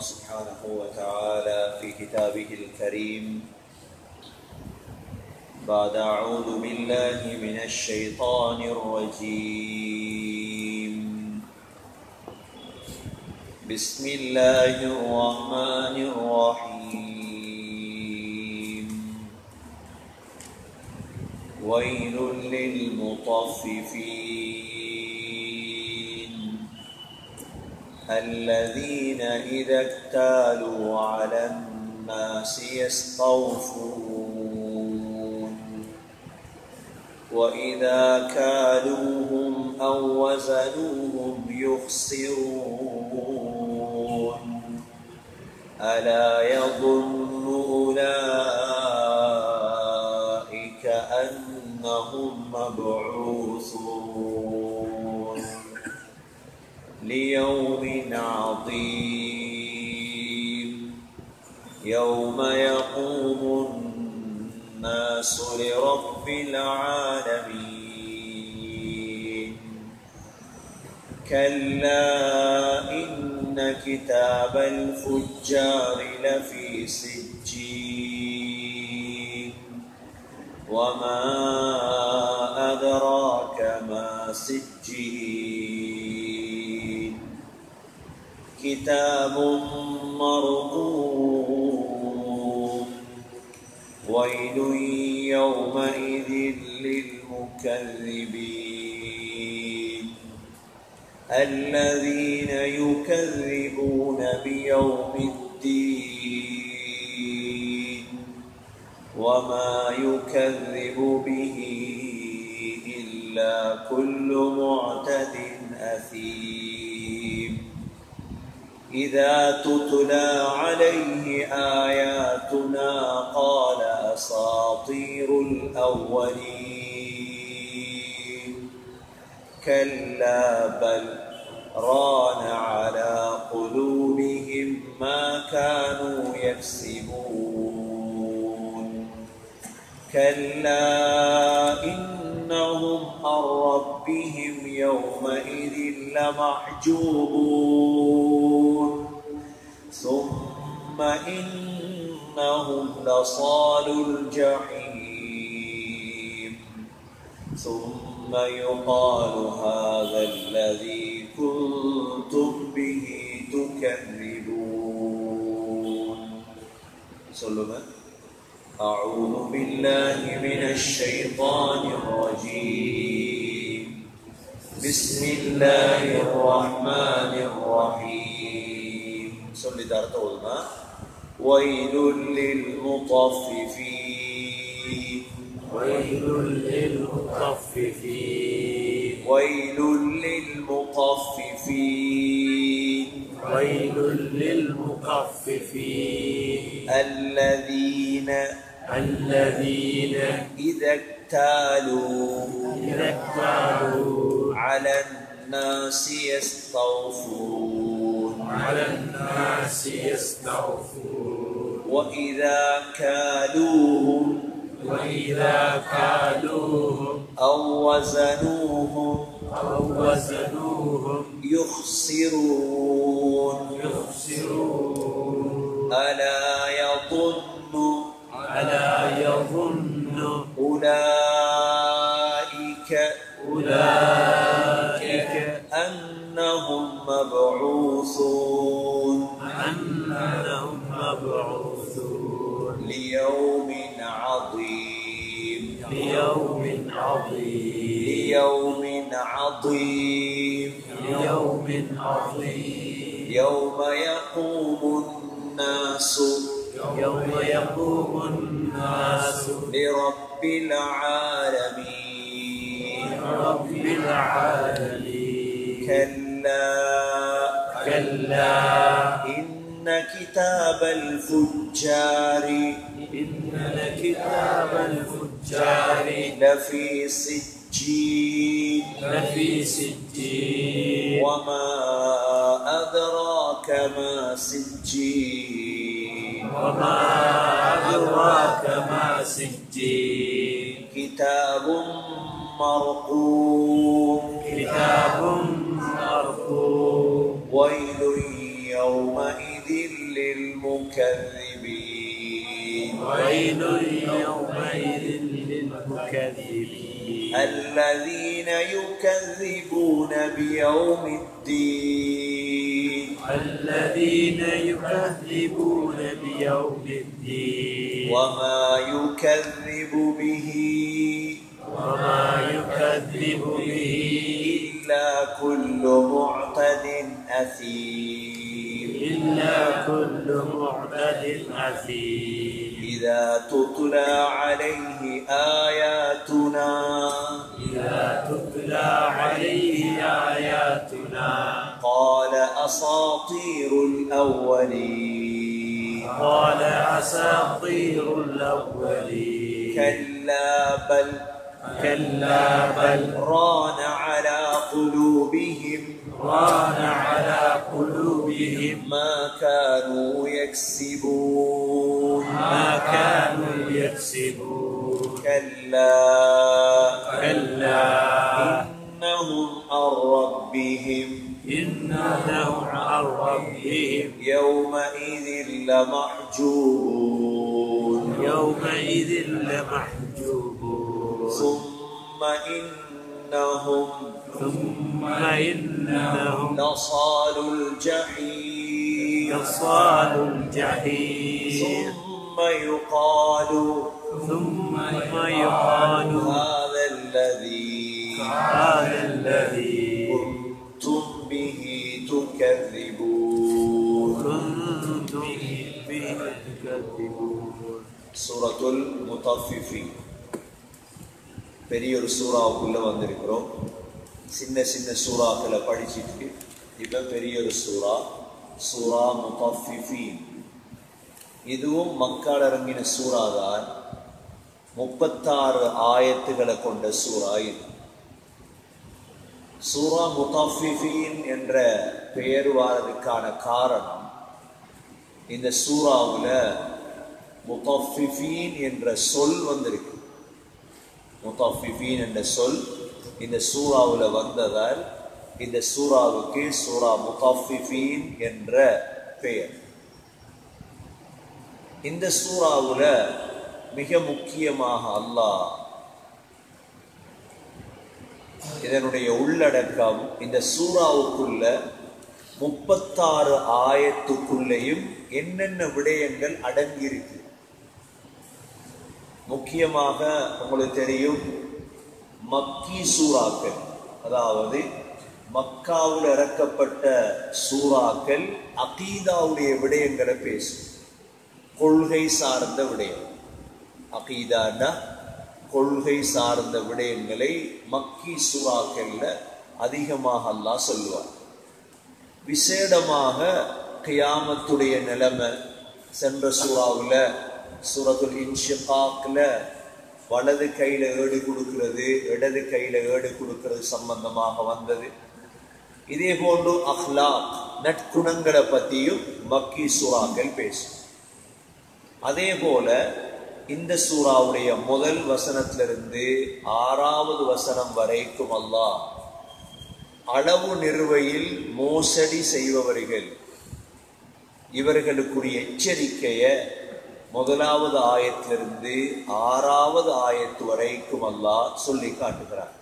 سبحانه وتعالى في كتابه الكريم بعد أعوذ بالله من الشيطان الرجيم بسم الله الرحمن الرحيم ويل للمطففين الذين إذا اكتالوا على الناس يستوفون وإذا كالوهم أو وزنوهم يخسرون ألا يظن أولئك أنهم مبعوثون ليوم عظيم يوم يقوم الناس لرب العالمين كلا إن كتاب الفجار لفي سجين وما أدراك ما سجين كتاب مرقوم ويل يومئذ للمكذبين الذين يكذبون بيوم الدين وما يكذب به إلا كل معتد أثيم إذا تتلى عليه آياتنا قال أساطير الأولين كلا بل ران على قلوبهم ما كانوا يكسبون كلا إنهم عن ربهم يومئذ لمحجوبون ثم إنهم لصال الجحيم ثم يقال هذا الذي كنتم به تكذبون சொல்லுங்க أعوذ بالله من الشيطان الرجيم بسم الله الرحمن الرحيم சொல்லி தரத்த ஓதுமா ويل للمطففين ويل للمطففين ويل للمطففين ويل للمطففين الذين الذين إذا اكتالوا إذا اكتالوا على الناس يستوفون على الناس يستوفون وإذا كالوهم وإذا كالوهم أو وزنوهم أو وزنوهم يخسرون يخسرون ألا يظن ألا يظن أولئك أولئك أنهم مبعوثون أنهم مبعوثون ليوم عظيم ليوم عظيم ليوم عظيم ليوم عظيم يوم يقوم الناس يوم يقوم الناس لرب العالمين رب العالمين كلا كلا إن كتاب الفجار إن كتاب الفجار لفي سجين لفي سجين وما أدراك ما سجين وما أدراك ما سجين كتاب مرقوم كتاب مرقوم ويل يومئذ للمكذبين ويل يومئذ للمكذبين الذين يكذبون بيوم الدين الذين يكذبون بيوم الدين وما يكذب به وما يكذب به إلا كل معتد أثيم إلا كل معتد أثيم إذا تتلى عليه آياتنا إذا تتلى عليه آياتنا قال أساطير الأولين قال أساطير الأولين كلا بل كلا بل ران على قلوبهم ران على قلوبهم ما كانوا يكسبون ما كانوا يكسبون كلا كلا إنهم عن ربهم إنهم عن ربهم يومئذ لمحجوبون يومئذ لمحجوبون ثم إنهم ثم إنهم لصال الجحيم لصال الجحيم ثم يقال ثم يقال هذا الذي هذا الذي كنتم به تكذبون كنتم به تكذبون சூரத்துல் முத்தஃபிஃபி பெரிய ஒரு சூறாவுக்குள்ள வந்திருக்கிறோம் சின்ன சின்ன சூறாக்களை படிச்சுட்டு இப்போ பெரிய ஒரு சூறா சூரா முத்தஃபிஃபி இதுவும் மக்கள் இறங்கின சூறா தான் முப்பத்தாறு ஆயத்துகளை கொண்ட சூறா இது சூரா முத்தஃபிஃபீன் என்ற பெயர் வாரதுக்கான காரணம் இந்த சூறாவுல முத்தஃபிஃபீன் என்ற சொல் வந்திருக்கு முத்தஃபிஃபீன் என்ற சொல் இந்த சூறாவுல வந்ததால் இந்த சூறாவுக்கு சூரா முத்தஃபிஃபீன் என்ற பெயர் இந்த சூறாவுல மிக முக்கியமாக அல்லாஹ் இதனுடைய உள்ளடக்கம் இந்த சூறாவுக்குள்ள முப்பத்தாறு ஆயத்துக்குள்ளேயும் என்னென்ன விடயங்கள் அடங்கியிருக்கு முக்கியமாக உங்களுக்கு தெரியும் மக்கி சூறாக்கள் அதாவது மக்காவில் இறக்கப்பட்ட சூறாக்கள் அகீதாவுடைய விடயங்களை பேசும் கொள்கை சார்ந்த விடயம் அகீதான்னா கொள்கை சார்ந்த விடயங்களை மக்கி சூறாக்கள்ல அதிகமாக அல்லாஹ் சொல்லுவார் விசேடமாக கியாமத்துடைய நிலைமை சென்ற சூறாவுல சூரத்துல் இன்ஷிகாக்ல வலது கையில ஏடு கொடுக்கிறது இடது கையில ஏடு கொடுக்கிறது சம்பந்தமாக வந்தது இதே போன்று அஹ்லாக் நற்குணங்களை பற்றியும் மக்கி சூறாக்கள் பேசும் அதே போல இந்த சூறாவுடைய முதல் வசனத்திலிருந்து ஆறாவது வசனம் வரைக்கும் அல்லாஹ் அளவு நிறுவையில் மோசடி செய்பவர்கள் இவர்களுக்குரிய எச்சரிக்கைய முதலாவது ஆயத்திலிருந்து ஆறாவது ஆயத்து வரைக்கும் அல்லாஹ் சொல்லி காட்டுகிறார்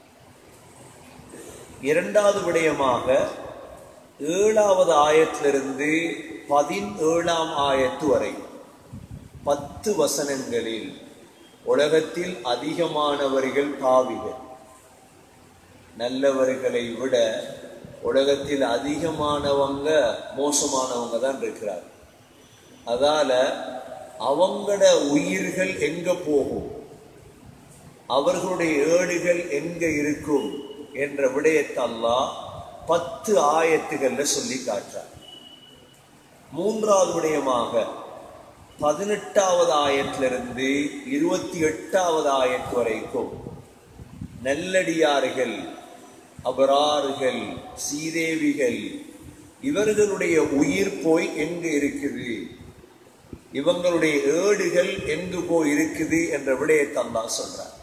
இரண்டாவது விடயமாக ஏழாவது ஆயத்திலிருந்து பதினேழாம் ஆயத்து வரை பத்து வசனங்களில் உலகத்தில் அதிகமானவர்கள் பாவிகள் நல்லவர்களை விட உலகத்தில் அதிகமானவங்க மோசமானவங்க தான் இருக்கிறார் அதால அவங்களோட உயிர்கள் எங்க போகும் அவர்களுடைய ஏடுகள் எங்க இருக்கும் என்ற விடயத்தை அல்லாஹ் பத்து ஆயத்துகள்ல சொல்லி காட்டுறார் மூன்றாவது விடயமாக பதினெட்டாவது ஆயத்திலிருந்து இருபத்தி எட்டாவது ஆயத்து வரைக்கும் நல்லடியார்கள் அபராறுகள் சீதேவிகள் இவர்களுடைய உயிர் போய் எங்கு இருக்குது இவங்களுடைய ஏடுகள் எங்கு போய் இருக்குது என்ற விடயத்தை அல்லாஹ் சொல்றார்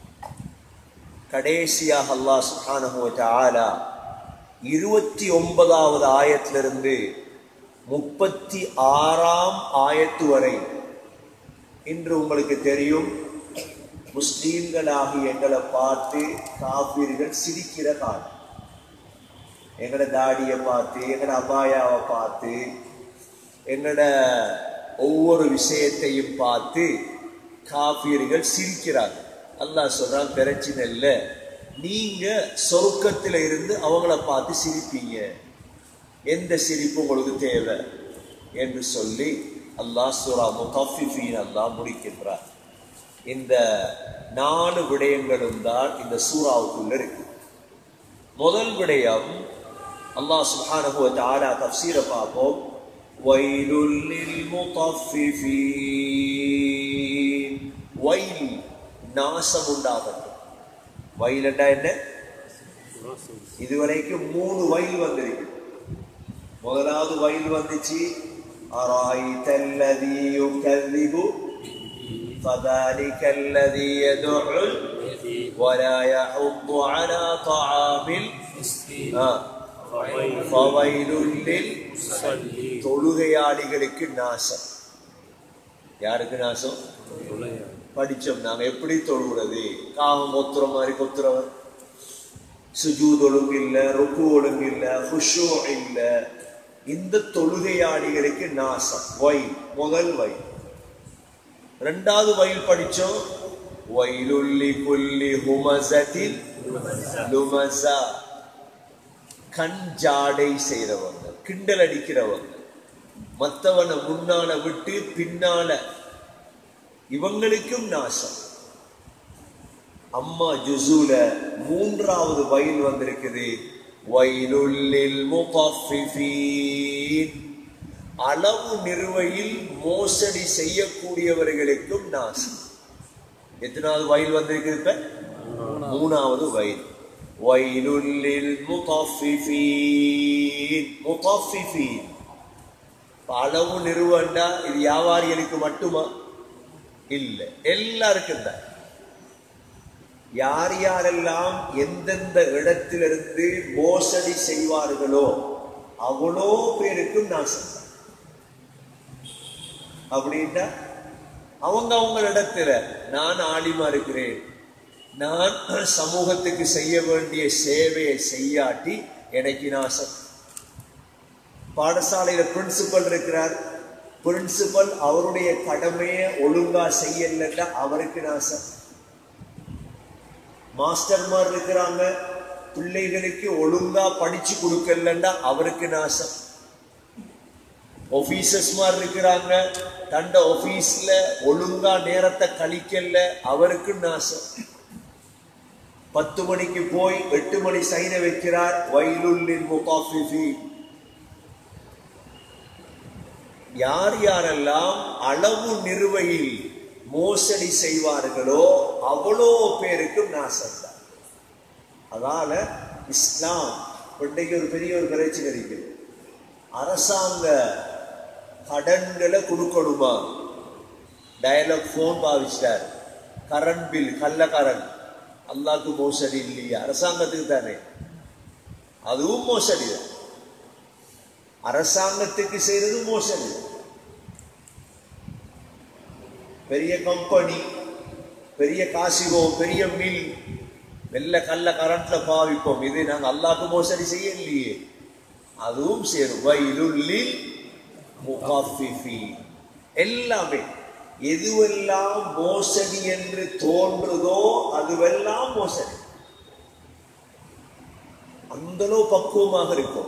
கடைசியாக அல்லாஹ் சுப்ஹானஹு வ தஆலா இருபத்தி ஒன்பதாவது ஆயத்திலிருந்து முப்பத்தி ஆறாம் ஆயத்து வரை இன்று உங்களுக்கு தெரியும் முஸ்லீம்களாகி எங்களை பார்த்து காப்பீர்கள் சிரிக்கிற காலம் எங்கட தாடியை பார்த்து எங்கட அபாயாவை பார்த்து எங்கட ஒவ்வொரு விஷயத்தையும் பார்த்து காப்பீர்கள் சிரிக்கிறாங்க அல்லாஹ் சொல்றான் பிரச்சனை இல்லை நீங்க சொர்க்கத்துல இருந்து அவங்கள பார்த்து சிரிப்பீங்க எந்த சிரிப்பு உங்களுக்கு தேவை என்று சொல்லி அல்லாஹ் சூரா முகஃபிஃபீன் அல்லாஹ் முடிக்கின்றார் இந்த நாலு விடயங்களும் தான் இந்த சூறாவுக்குள்ள இருக்கு முதல் விடயம் அல்லாஹ் சுப்ஹானஹு வ தஆலா தஃப்சீர பார்ப்போம் வைலுல் லில் முத்தஃபிஃபீன் வைல் நாசம் உண்டாகட்டும் வயலண்டா என்ன இதுவரைக்கும் மூணு வயல் வந்திருக்கு முதலாவது வயல் வந்துச்சு أرأيت الذي يكذب فذلك الذي يدع ولا يحض على طعام ال- آه. فويل لل தொழுகையாளிகளுக்கு நாசம் யாருக்கு நாசம் படிச்சோம் நாங்க எப்படி தொழுகிறது காமம் கொத்துற மாதிரி கொத்துறவர் சுஜூத் ஒழுங்கு இல்ல ருக்கு ஒழுங்கு இல்ல ஹுஷோ இல்ல இந்த தொழுகையாளிகளுக்கு நாசம் வயல் முதல் வயல் ரெண்டாவது வயல் படிச்சோம் வயலுள்ளி புள்ளி ஹுமசத்தில் லுமசா கண் ஜாடை செய்றவங்க கிண்டல் அடிக்கிறவங்க மத்தவனை முன்னால விட்டு பின்னால இவங்களுக்கும் நாசம் அம்மா ஜுசூல மூன்றாவது வயல் வந்திருக்குது வயலுள்ளில் முகஃபிஃபீன் அளவு நிறுவையில் மோசடி செய்யக்கூடியவர்களுக்கும் நாசம் எத்தனாவது வயல் வந்திருக்குது இப்ப மூணாவது வயல் வயலுள்ளில் முகஃபிஃபீன் முகஃபிஃபீன் அளவு நிறுவண்டா இது வியாபாரிகளுக்கு மட்டுமா இல்ல எல்லாருக்கும் தான் யார் யாரெல்லாம் எந்தெந்த இடத்திலிருந்து மோசடி செய்வார்களோ அவ்வளோ பேருக்கும் நாசம் தான். அப்படின்னா அவங்க அவங்க இடத்துல நான் ஆலிமா இருக்கிறேன் நான் சமூகத்துக்கு செய்ய வேண்டிய சேவையை செய்யாட்டி எனக்கு நாசம் பாடசாலையில பிரின்சிபல் இருக்கிறார் பிரின்சிபல் அவருடைய கடமையை ஒழுங்கா செய்யலன்னா அவருக்கு நாசம் மாஸ்டர்மார் இருக்கிறாங்க பிள்ளைகளுக்கு ஒழுங்கா படிச்சு கொடுக்கலன்னா அவருக்கு நாசம் ஆபீசர்ஸ்மார் இருக்கிறாங்க தண்ட ஆபீஸ்ல ஒழுங்கா நேரத்தை கழிக்கல அவருக்கு நாசம் பத்து மணிக்கு போய் எட்டு மணி சைன வைக்கிறார் வயலுள்ளின் முகாஃபிஃபி யார் யாரெல்லாம் அளவு நிறுவையில் மோசடி செய்வார்களோ அவ்வளோ பேருக்கும் நாசம் தான் அதால இஸ்லாம் இன்றைக்கு ஒரு பெரிய ஒரு பிரச்சனை இருக்குது அரசாங்க கடன்களை கொடுக்கணுமா டயலாக் ஃபோன் பாவிச்சிட்டார் கரண்ட் பில் கள்ள கரண்ட் அல்லாக்கு மோசடி இல்லையா அரசாங்கத்துக்கு தானே அதுவும் மோசடி தான் அரசாங்கத்துக்கு செய்யறது மோசடி பெரிய கம்பெனி பெரிய காசிவோம் பெரிய மில் வெள்ள கல்ல கரண்ட்ல பாவிப்போம் இது நாங்க அல்லாக்கு மோசடி செய்ய இல்லையே அதுவும் சேரும் வயலுள்ளி முகாஃபிஃபி எல்லாமே எதுவெல்லாம் மோசடி என்று தோன்றுதோ அதுவெல்லாம் மோசடி அந்த அளவு பக்குவமாக இருக்கும்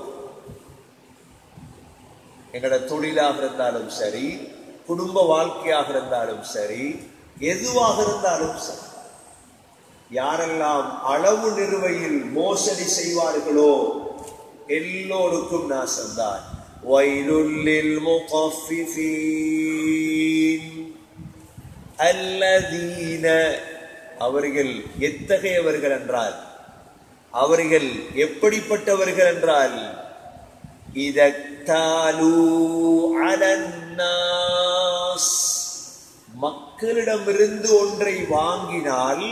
எங்களோட தொழிலாக இருந்தாலும் சரி குடும்ப வாழ்க்கையாக இருந்தாலும் சரி எதுவாக இருந்தாலும் சரி யாரெல்லாம் அளவு நிறுவையில் மோசடி செய்வார்களோ எல்லோருக்கும் நாசம்தான் வயலுள்ளில் முகஃபிஃபீன் அல்லதீன அவர்கள் எத்தகையவர்கள் என்றால் அவர்கள் எப்படிப்பட்டவர்கள் என்றால் இதக்தாலு அலன்னாஸ் மக்களிடமிருந்து ஒன்றை வாங்கினால்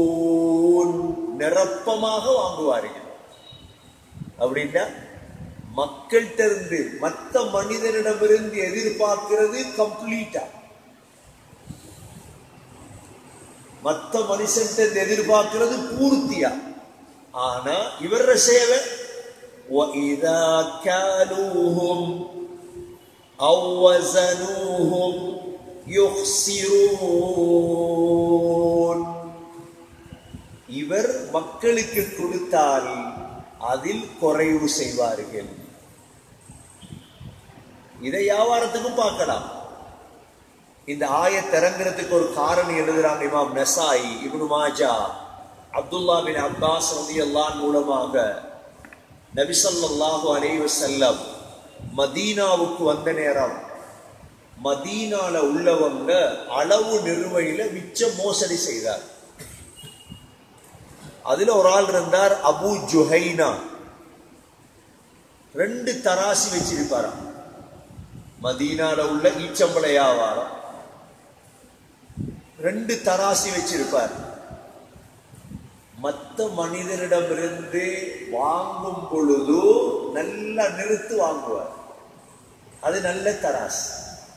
எஸ்தௌஃபூன் நிரப்பமாக வாங்குவார்கள் அப்படின்னா மக்கள்கிட்ட இருந்து மற்ற மனிதனிடமிருந்து எதிர்பார்க்கிறது கம்ப்ளீட்டா மற்ற மனுஷன்ட்ட இருந்து எதிர்பார்க்கிறது பூர்த்தியா ஆனா இவர சேவை وَإِذَا كَالُوهُمْ أَوْ وَزَنُوهُمْ يُخْسِرُونَ இவர் மக்களுக்கு கொடுத்தால் அதில் குறைவு செய்வார்கள் இதை வியாபாரத்துக்கும் பார்க்கலாம் இந்த ஆயத்திறங்கிறதுக்கு ஒரு காரணம் எழுதுறாங்க இமாம் Nasai Ibn Majah Abdullah bin Abbas ரலியல்லாஹு மூலமாக நபி ஸல்லல்லாஹு அலைஹி வஸல்லம் மதீனாவுக்கு வந்த நேரம் மதீனால உள்ளவங்க அளவு நிறுவையில மிச்ச மோசடி செய்தார் அதுல ஒரு ஆள் இருந்தார் அபு ஜுஹைனா ரெண்டு தராசி வச்சிருப்பாராம் மதீனால உள்ள ஈச்சம்பள வியாபாரம் ரெண்டு தராசி வச்சிருப்பார் மற்ற மனிதனிடமிருந்து வாங்கும் பொழுது நல்ல நிறுத்து வாங்குவார் அது நல்ல தராசு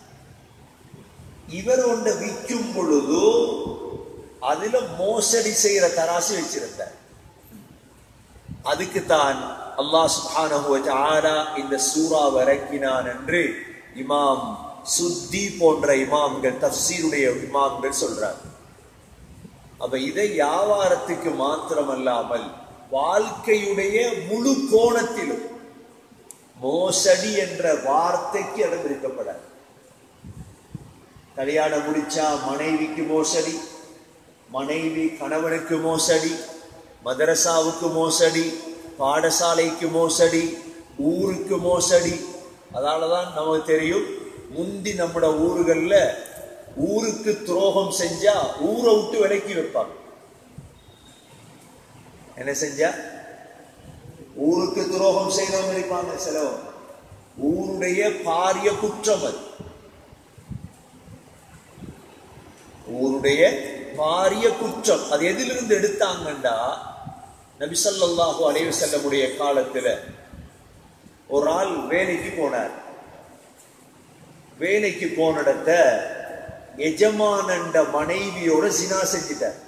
இவர் ஒன்றை விற்கும் பொழுது அதுல மோசடி செய்யற தராசு வச்சிருந்தார் அதுக்கு தான் அல்லாஹ் சுப்ஹானஹு வ தஆலா இந்த சூரா இறக்கினான் என்று இமாம் சுத்தி போன்ற இமாம்கள் தஃசீருடைய இமாம்கள் சொல்றார் அப்ப இதை வியாபாரத்துக்கு மாத்திரமல்லாமல் வாழ்க்கையுடைய முழு கோணத்திலும் மோசடி என்ற வார்த்தைக்கு இடம் இருக்கப்படாது கல்யாணம் முடிச்சா மனைவிக்கு மோசடி மனைவி கணவனுக்கு மோசடி மதரசாவுக்கு மோசடி பாடசாலைக்கு மோசடி ஊருக்கு மோசடி அதனாலதான் நமக்கு தெரியும் முந்தி நம்மட ஊர்கள்ல ஊருக்கு துரோகம் செஞ்சா ஊரை விட்டு விலக்கி வைப்பாங்க என்ன செஞ்சா ஊருக்கு துரோகம் செய்தவங்க இருப்பாங்க சிலவங்க ஊருடைய பாரிய குற்றம் அது ஊருடைய பாரிய குற்றம் அது எதிலிருந்து எடுத்தாங்கண்டா நபிசல்லாஹு அலைவு செல்லமுடைய காலத்துல ஒரு ஆள் வேலைக்கு போனார் வேலைக்கு போன இடத்த எஜமானண்ட மனைவியோட சினா செஞ்சிட்டார்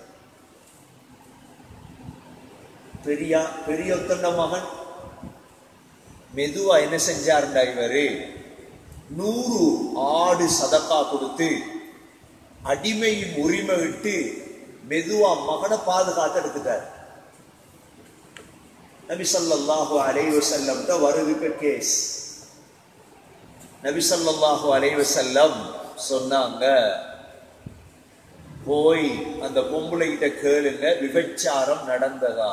பெரியா பெரியொத்தண்ட மகன் மெதுவா என்ன செஞ்சாருண்டா இவரு நூறு ஆடு சதக்கா கொடுத்து அடிமையும் உரிமை விட்டு மெதுவா மகனை பாதுகாத்து எடுத்துட்டார் நபி ஸல்லல்லாஹு அலைஹி வஸல்லம் வருதுக்கு கேஸ் நபி ஸல்லல்லாஹு அலைஹி வஸல்லம் சொன்னாங்க போய் அந்த பொம்பளை கிட்ட கேளுங்க விபச்சாரம் நடந்ததா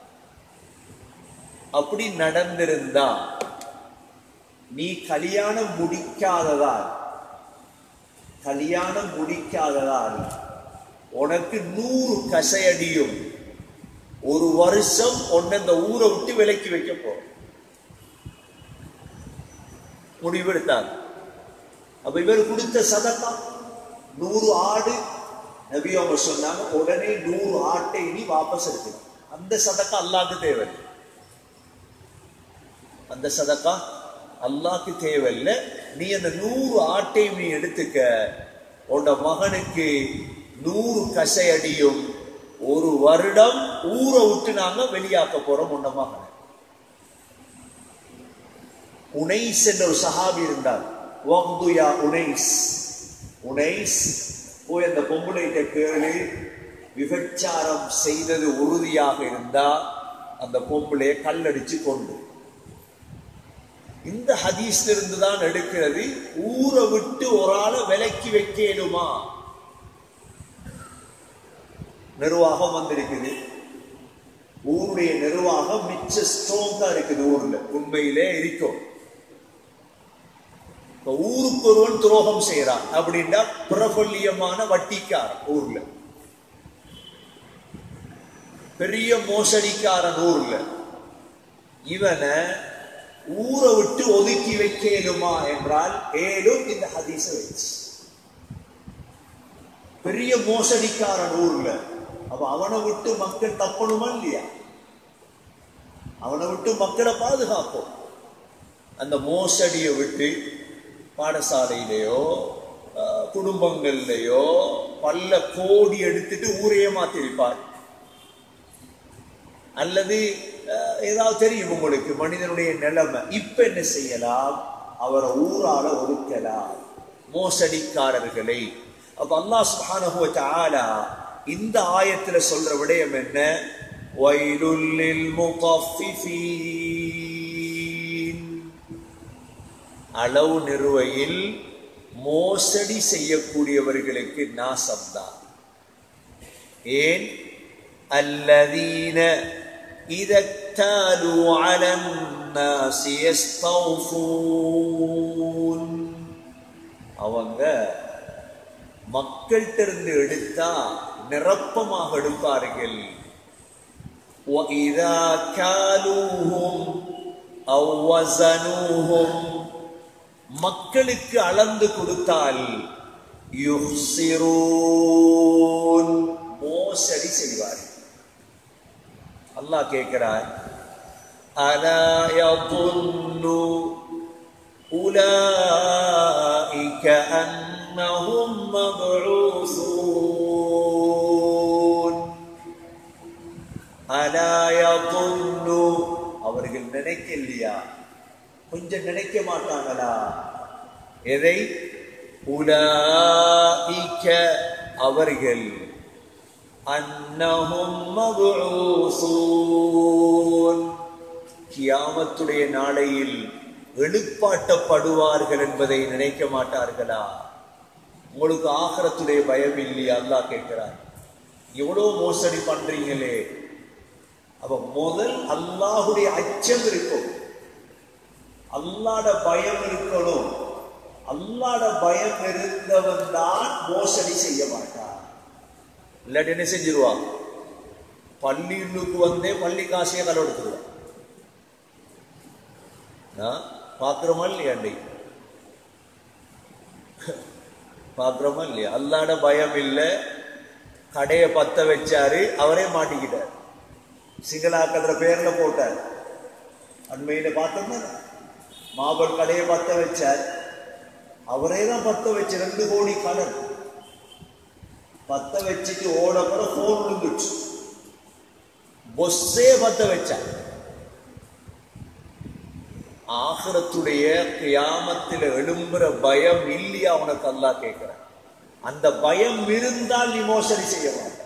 அப்படி நடந்திருந்தா நீ கல்யாணம் முடிக்காததால் கல்யாணம் முடிக்காததால் உனக்கு நூறு கசையடியும் ஒரு வருஷம் உன்னை இந்த ஊரை விட்டு விலக்கி வைக்க போறோம் முடிவெடுத்தாங்க அப்ப இவர் கொடுத்த சதக்கா நூறு ஆடு நபி அவங்க சொன்னாங்க உடனே நூறு ஆட்டை நீ வாபஸ் எடுக்கணும் அந்த சதக்கா அல்லாக்கு தேவை அந்த சதக்கா அல்லாக்கு தேவையில்லை நீ அந்த நூறு ஆட்டையும் நீ எடுத்துக்க உன்னோட மகனுக்கு நூறு கசை அடியும் ஒரு வருடம் ஊரை விட்டு நாங்க வெளியாக்க போறோம் உன்ன மகனை உனைஸ் என்ற ஒரு சஹாபி இருந்தார் வஹ்துயா உனைஸ் உனைஸ் போய் அந்த பொம்பளைகிட்ட கேளு விபச்சாரம் செய்தது உறுதியாக இருந்தா அந்த பொம்பளைய கல்லடிச்சு கொண்டு இந்த ஹதீஸ்ல இருந்து தான் எடுக்கிறது ஊரை விட்டு ஒரு ஆளை விலக்கி வைக்கலுமா நிர்வாகம் வந்திருக்குது ஊருடைய நிர்வாகம் மிச்ச ஸ்ட்ராங்கா இருக்குது ஊர்ல உண்மையிலே இருக்கும் இப்ப ஊருக்கு ஒருவன் துரோகம் செய்யறான் அப்படின்னா பிரபல்யமான வட்டிக்காரன் ஊர்ல பெரிய மோசடிக்காரன் ஊர்ல இவனை ஊரை விட்டு ஒதுக்கி வைக்கலுமா என்றால் ஏலும் இந்த ஹதீஸ வச்சு பெரிய மோசடிக்காரன் ஊர்ல அப்ப அவனை விட்டு மக்கள் தப்பணுமா இல்லையா அவனை விட்டு மக்களை பாதுகாப்போம் அந்த மோசடியை விட்டு பாடசாலையிலேயோ அஹ், குடும்பங்கள்லயோ பல்ல கோடி எடுத்துட்டு ஊரையே மாத்திருப்பார் அல்லது அஹ், ஏதாவது தெரியும் உங்களுக்கு மனிதனுடைய நிலைமை இப்ப என்ன செய்யலாம் அவரை ஊரால ஒதுக்கலாம் மோசடிக்காரர்களை அப்ப அல்லாஹ் சுப்ஹானஹு வ தஆலா இந்த ஆயத்துல சொல்ற விடயம் என்ன வயலுல் லில் முகஃபிஃபீன் அளவு நிறுவையில் மோசடி செய்யக்கூடியவர்களுக்கு நாசம்தான் ஏன் الذين إذا اكتالوا على الناس يستوفون அவங்க மக்கள்கிட்ட இருந்து எடுத்தா நிரப்பமாக எடுப்பார்கள் وَإِذَا كَالُوهُمْ أَوْ وَزَنُوهُمْ மக்களுக்கு அளந்து கொடுத்தால் யுஹ்சிரூன் மோசடி செய்வார்கள் அல்லாஹ் கேட்கிறார் அலா யظுன்னு أولئك أنهم مبعوثون ألا يظن அவர்கள் நினைக்கலையா கொஞ்சம் நினைக்க மாட்டாங்களா எதை உலாயிக்க அவர்கள் அன்னஹும் மபூசூன் கியாமத்துடைய நாளையில் எழுப்பாட்டப்படுவார்கள் என்பதை நினைக்க மாட்டார்களா உங்களுக்கு ஆகரத்துடைய பயம் இல்லையா அல்லாஹ் கேட்கிறார் எவ்வளவு மோசடி பண்றீங்களே அப்ப முதல் அல்லாஹுடைய அச்சம் இருக்கும் அல்லாட பயம் இருக்கணும் அல்லாட பயம் இருந்தவன் தான் மோசடி செய்ய மாட்டான் இல்லாட்டி என்ன செஞ்சிருவான் பள்ளிக்கு வந்தே பள்ளி காசையே கலவெடுத்துருவான் பாக்குறோமா இல்லையா அன்றைக்கு பாக்குறோமா இல்லையா அல்லாட பயம் இல்லை கடையை பத்த வச்சாரு அவரே மாட்டிக்கிட்டார் சிங்களாக்கன்ற பேர்ல போட்டார் அண்மையில பார்த்தோம்னா மாபல் கடையை பத்த வச்சார் அவரே தான் பத்த வச்சு ரெண்டு கோடி கடன் பத்த வச்சுட்டு ஓட கூட போன் விழுந்துச்சு பொஸ்ஸே பத்த வச்சார் ஆகரத்துடைய கியாமத்தில் எழும்புற பயம் இல்லையா உனக்கு அல்லாஹ் கேட்கிற அந்த பயம் இருந்தால் நீ மோசடி செய்ய மாட்ட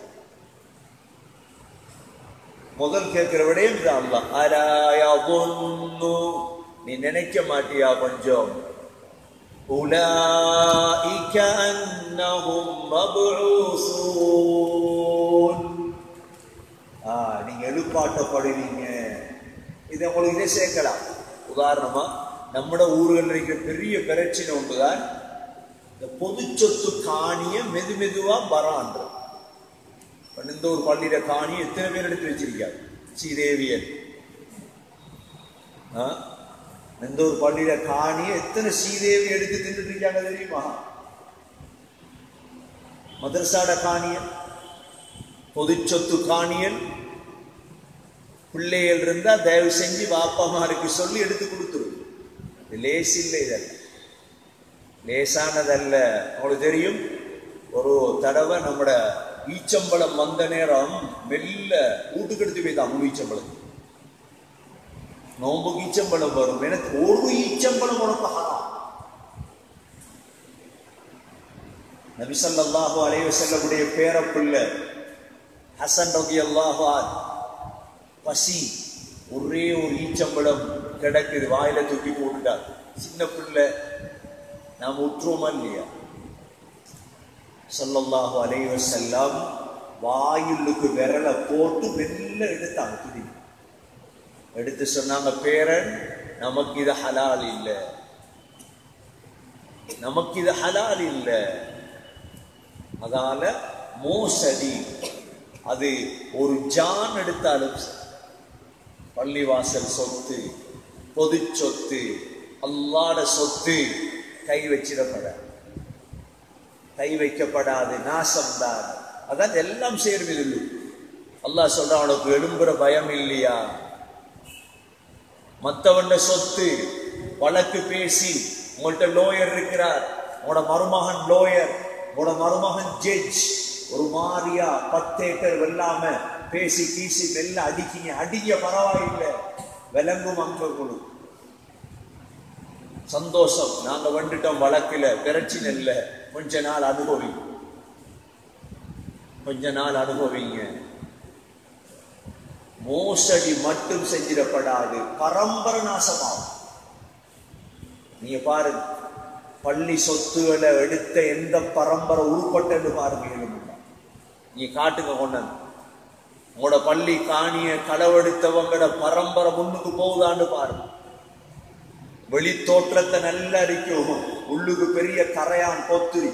முதல் கேட்கிற விடையும் இது அல்லாஹ் அராயதுன்னு நீ நினைக்க மாட்டியா கொஞ்சம் أولئك أنهم مبعوثون ஆ நீங்க எழுப்பாட்டப்படுவீங்க இது உங்களுக்கு இதே சேர்க்கலாம் உதாரணமா நம்மட ஊர்களில் இருக்கிற பெரிய பிரச்சனை ஒன்றுதான் இந்த பொது சொத்து காணிய மெது மெதுவா வரான்ற இந்த ஒரு பள்ளியில காணி எத்தனை பேர் எடுத்து வச்சிருக்காரு ஸ்ரீதேவியன் ஆ? இந்த ஒரு பள்ளியில காணி எத்தனை ஸ்ரீதேவி எடுத்து தின்னுட்டு இருக்காங்க தெரியுமா மதரசாட காணியன் பொது சொத்து காணியன் பிள்ளைகள் இருந்தா தயவு செஞ்சு பாப்பாமாருக்கு சொல்லி எடுத்து கொடுத்துரு இது லேஸ் இல்லை இதல்ல லேசானதல்ல உங்களுக்கு தெரியும் ஒரு தடவை நம்மட ஈச்சம்பழம் வந்த நேரம் மெல்ல வீட்டுக்கு எடுத்து போய்தான் முழு ஈச்சம்பழம் நோம்புக்கு ஈச்சம்பழம் வரும் எனக்கு ஒரு ஈச்சம்பழம் உனக்கு ஹராம் நபிசல்லாஹு அலைவ செல்லக்கூடிய பேரப்பிள்ளை ஹசன் ரபி அல்லாஹான் பசி ஒரே ஒரு ஈச்சம்பழம் கிடக்குது வாயில தூக்கி போட்டுட்டார் சின்ன பிள்ளை நாம் உற்றுவோமா இல்லையா சொல்லல்லாஹு அலைவ செல்லம் வாயிலுக்கு விரலை போட்டு மெல்ல எடுத்தாங்க துதி எடுத்து சொன்னாங்க பேரன் நமக்கு இது ஹலால் இல்லை நமக்கு இது ஹலால் இல்லை அதால மோசடி அது ஒரு ஜான் எடுத்தாலும் சரி. பள்ளிவாசல் சொத்து பொது சொத்து அல்லாட சொத்து கை வச்சிடப்பட கை வைக்கப்படாது நாசம்தான் அதான் எல்லாம் சேரும் இதில் அல்லாஹ் சொல்றான் உனக்கு எழும்புற பயம் இல்லையா மத்தவண்ட சொத்து வழக்கு பேசி உங்கள்ட்ட லோயர் இருக்கிறார் உங்களோட மருமகன் லோயர் உங்களோட மருமகன் ஜட்ஜ் ஒரு மாதிரியா பத்து ஏக்கர் வெல்லாம பேசி கீசி மெல்ல அடிக்கீங்க அடிங்க பரவாயில்லை விலங்கும் அங்க கொடு சந்தோஷம் நாங்க வந்துட்டோம் வழக்குல பிரச்சனை இல்லை கொஞ்ச நாள் அனுபவி கொஞ்ச நாள் அனுபவிங்க மோசடி மட்டும் செஞ்சிடப்படாது பரம்பரை நாசமாகும் நீங்க பாருங்க பள்ளி சொத்துகளை எடுத்த எந்த பரம்பரை உருப்பட்டன்னு பாருங்க எழுதுங்க. நீங்க காட்டுங்க கொண்டாந்து உங்களோட பள்ளி காணிய களவெடுத்தவங்களோட பரம்பரை முன்னுக்கு போகுதான்னு பாருங்க வெளி தோற்றத்தை நல்லா இருக்கும் உள்ளுக்கு பெரிய கரையான் பொத்துரி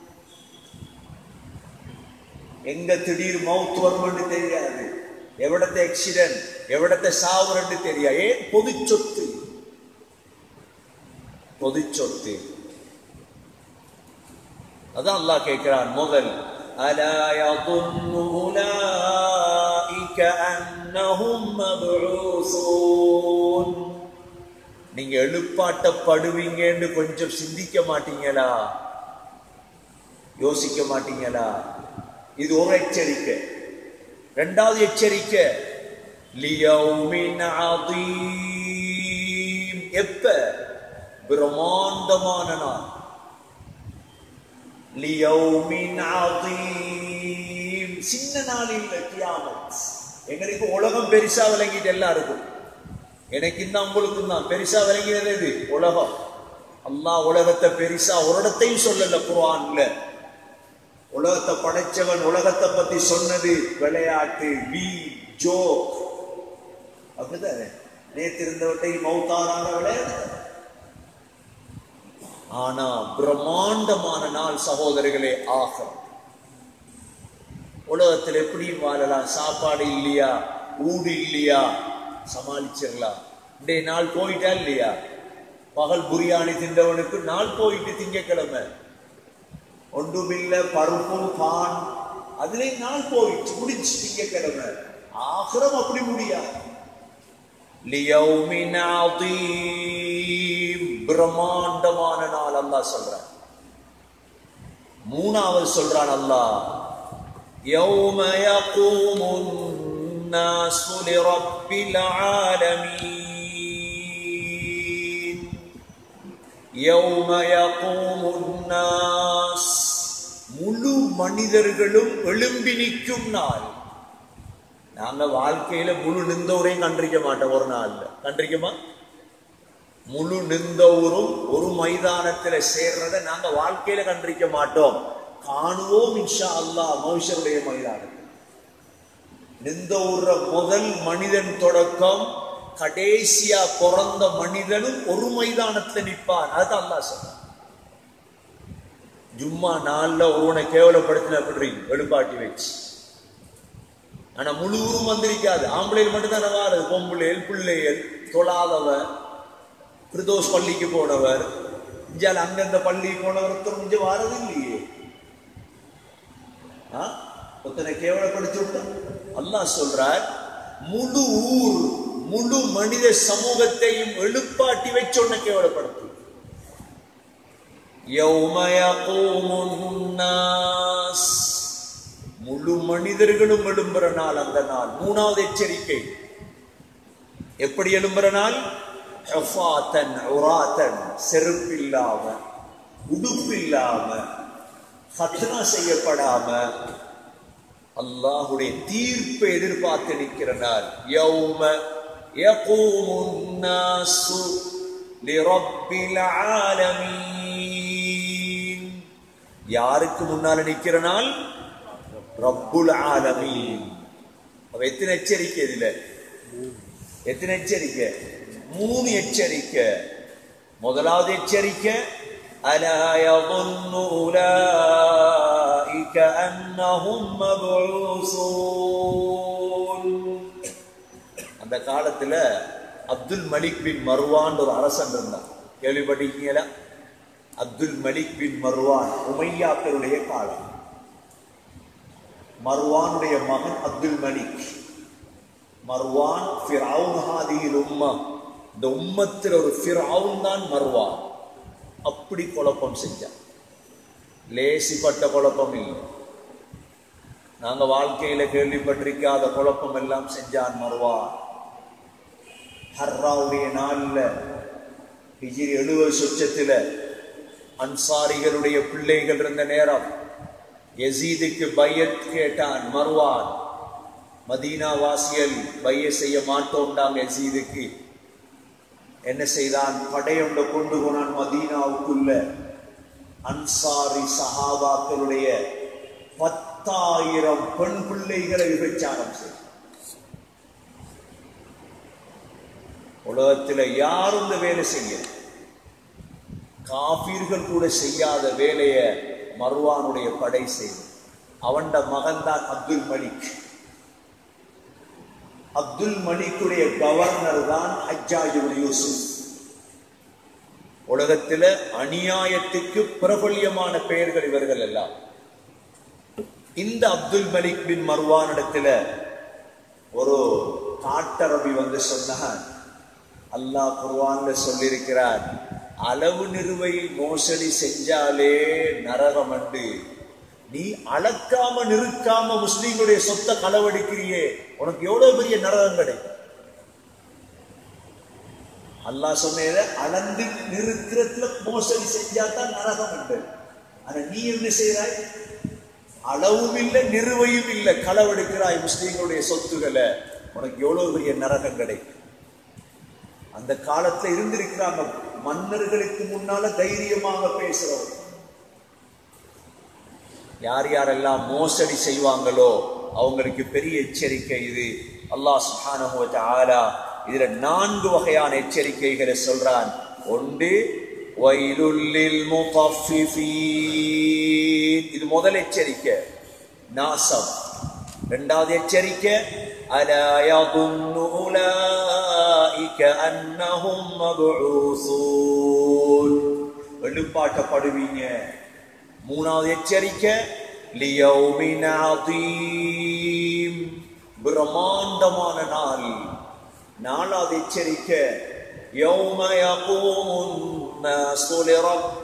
எங்க திடீர் மவுத் வரும்னு தெரியாது எவிடத்தை ஆக்சிடென்ட் எவிடத்தை சாவுறன்னு தெரியாது ஏன் பொது சொத்து பொது சொத்து அதான் அல்லாஹ் கேட்கிறான் முதல் ألا يظن أولئك أنهم مبعوثون நீங்க எழுப்பாட்டப்படுவீங்கன்னு கொஞ்சம் சிந்திக்க மாட்டீங்களா யோசிக்க மாட்டீங்களா இது ஒரு எச்சரிக்கை ரெண்டாவது எச்சரிக்கை லியௌமின் அதீம் எப்ப பிரம்மாண்டமான நாள் லியௌமின் அதீம் சின்ன நாள் இல்ல கியாமத் எங்களுக்கு உலகம் பெருசா விளங்கிட்டு எல்லாருக்கும் எனக்கு தான் உங்களுக்கு தான் பெருசா விளங்கினது எது உலகம் அல்லாஹ் உலகத்தை பெருசா ஒரு இடத்தையும் சொல்லல குர்ஆன்ல உலகத்தை படைச்சவன் உலகத்தை பத்தி சொன்னது விளையாட்டு வீ ஜோக் அப்படிதானே நேத்து இருந்தவட்டை மௌத்தாரான விளையாட்டு ஆனா பிரம்மாண்டமான நாள் சகோதரர்களே ஆகும் உலகத்தில் எப்படி வாழலாம் சாப்பாடு இல்லையா ஊடு இல்லையா சமாளிச்சிடலாம் இன்றைய நாள் போயிட்டா இல்லையா பகல் புரியாணி தின்றவனுக்கு நாள் போயிட்டு திங்கக்கிழமை ஒன்றுமில்ல பருப்பும் பான் அதுல நாள் போயிடுச்சு முடிச்சு திங்கக்கிழமை ஆகிரம் அப்படி முடியாது லியௌமின் அதீம் பிரம்மாண்டமான நாள் அல்லாஹ் சொல்றான் மூணாவது சொல்றான் அல்லாஹ் يوم يقوم الناس لرب العالمين يوم يقوم الناس முழு மனிதர்களும் எழும்பி நிற்கும் நாள் நாங்க வாழ்க்கையில முழு நிந்தவரையும் கண்டிருக்க மாட்டோம் ஒரு நாள்ல கண்டிருக்குமா முழு நிந்தவரும் ஒரு மைதானத்துல சேர்றத நாங்க வாழ்க்கையில கண்டிருக்க மாட்டோம் காணுவோம் இன்ஷா அல்லாஹ் மனுஷருடைய மைதானத்தில் நிந்தவுற முதல் மனிதன் தொடக்கம் கடைசியா பிறந்த மனிதனும் ஒரு மைதானத்துல நிற்பான் அதுதான் அல்லாஹ் சொல்றான் ஜும்மா நாள்ல ஒருவனை கேவலப்படுத்தின எப்படி எழுப்பாட்டி வச்சு ஆனா முழு ஊரும் வந்திருக்காது ஆம்பளைகள் மட்டும்தானே வாருது பொம்பளைகள் பிள்ளைகள் தொழாதவர் பிரதோஷ் பள்ளிக்கு போனவர் இஞ்சால் அந்தந்த பள்ளிக்கு போனவர் ஒருத்தர் இங்க வாரது இல்லையே ஆ? ஒருத்தனை கேவலப்படுத்தி விட்டான் அல்லாஹ் சொல்றார் முழு ஊர் முழு மனித சமூகத்தையும் எழுப்பாட்டி வச்சு உன்னை கேவலப்படுத்து يوم يقوم الناس முழு மனிதர்களும் எழும்புற நாள் அந்த நாள் மூணாவது எச்சரிக்கை எப்படி எழும்புற நாள் ஹஃபாத்தன் உராத்தன் செருப்பில்லாம உடுப்பில்லாம ஹத்னா செய்யப்படாம அல்லாஹுடைய தீர்ப்பை எதிர்பார்த்து நிற்கிற நாள் யௌம يقوم الناس لرب العالمين யாருக்கு முன்னால நிக்கிற நாள் ரப்புல் ஆலமீன் அப்ப எத்தனை எச்சரிக்கை இதுல எத்தனை எச்சரிக்கை மூணு எச்சரிக்கை முதலாவது எச்சரிக்கை ألا يظن أولئك أنهم مبعوثون அந்த காலத்துல அப்துல் மலிக் பின் மர்வான் ஒரு அரசன் இருந்தான் கேள்விப்பட்டிருக்கீங்களா அப்துல் மலிக் பின் மர்வான் உமையாக்களுடைய காலம் மர்வானுடைய மகன் அப்துல் மலிக் மர்வான் ஃபிரௌன் ஹாதியில் உம்மா இந்த உம்மத்தில் ஒரு ஃபிரௌன் தான் மறுவான் அப்படி குழப்பம் செஞ்சான் லேசிப்பட்ட குழப்பம் இல்லை நாங்க வாழ்க்கையில கேள்விப்பட்டிருக்காத குழப்பம் எல்லாம் செஞ்சான் மறுவான் ஹர்ராவுடைய நாள்ல ஹிஜிரி எழுபது சொச்சத்துல அன்சாரிகளுடைய பிள்ளைகள் இருந்த நேரம் யசீதுக்கு பையத் கேட்டான் மறுவான் மதீனா வாசியல் பைய செய்ய மாட்டோம்டாங்க யசீதுக்கு என்ன செய்தான் படையொண்ட கொண்டு போனான் மதீனாவுக்குள்ள அன்சாரி சஹாபாக்களுடைய பத்தாயிரம் பெண் பிள்ளைகளை விபச்சாரம் செய்தார் உலகத்துல யாரும் இந்த வேலை செய்ய காபீர்கள் கூட செய்யாத வேலைய மர்வானுடைய படை செய்து அவன்ட மகன்தான் அப்துல் மலிக் அப்துல் மலிக்குடைய கவர்னர் தான் ஹஜ்ஜாஜுல் யூசுப் உலகத்துல அநியாயத்துக்கு பிரபல்யமான பெயர்கள் இவர்கள் எல்லாம் இந்த அப்துல் மலிக் பின் மர்வான் இடத்துல ஒரு காட்டரபி வந்து சொன்னான் அல்லாஹ் குர்வான்ல சொல்லியிருக்கிறார் அளவு நிறுவை மோசடி செஞ்சாலே நரகம் அண்டு நீ அளக்காம நிறுக்காம முஸ்லீம்களுடைய சொத்தை களவடிக்கிறியே உனக்கு எவ்வளவு பெரிய நரகம் கிடைக்கும் அல்லாஹ் சொன்னத அளந்து நிறுக்கிறதுல மோசடி செஞ்சா தான் நரகம் உண்டு ஆனா நீ என்ன செய்யறாய் அளவும் இல்லை நிறுவையும் இல்லை களவெடுக்கிறாய் முஸ்லீம்களுடைய சொத்துக்களை உனக்கு எவ்வளவு பெரிய நரகம் கிடைக்கும் அந்த காலத்துல இருந்திருக்கிறாங்க மன்னர்களுக்கு முன்னால தைரியமாக பேசுறோம் யார் யாரெல்லாம் மோசடி செய்வாங்களோ அவங்களுக்கு பெரிய எச்சரிக்கை இது அல்லாஹ் சுப்ஹானஹு வ தஆலா இதுல நான்கு வகையான எச்சரிக்கைகளை சொல்றான் ஒன்று வைலுல்லில் முத்தஃபிஃபீன் இது முதல் எச்சரிக்கை நாசம் இரண்டாவது எச்சரிக்கை அலா யظن أولئك أنهم مبعوثون எழுப்பாட்டப்படுவீங்க மூணாவது எச்சரிக்கை லியௌமின் அதீம் பிரம்மாண்டமான நாள் நாலாவது எச்சரிக்கை يوم يقوم الناس لرب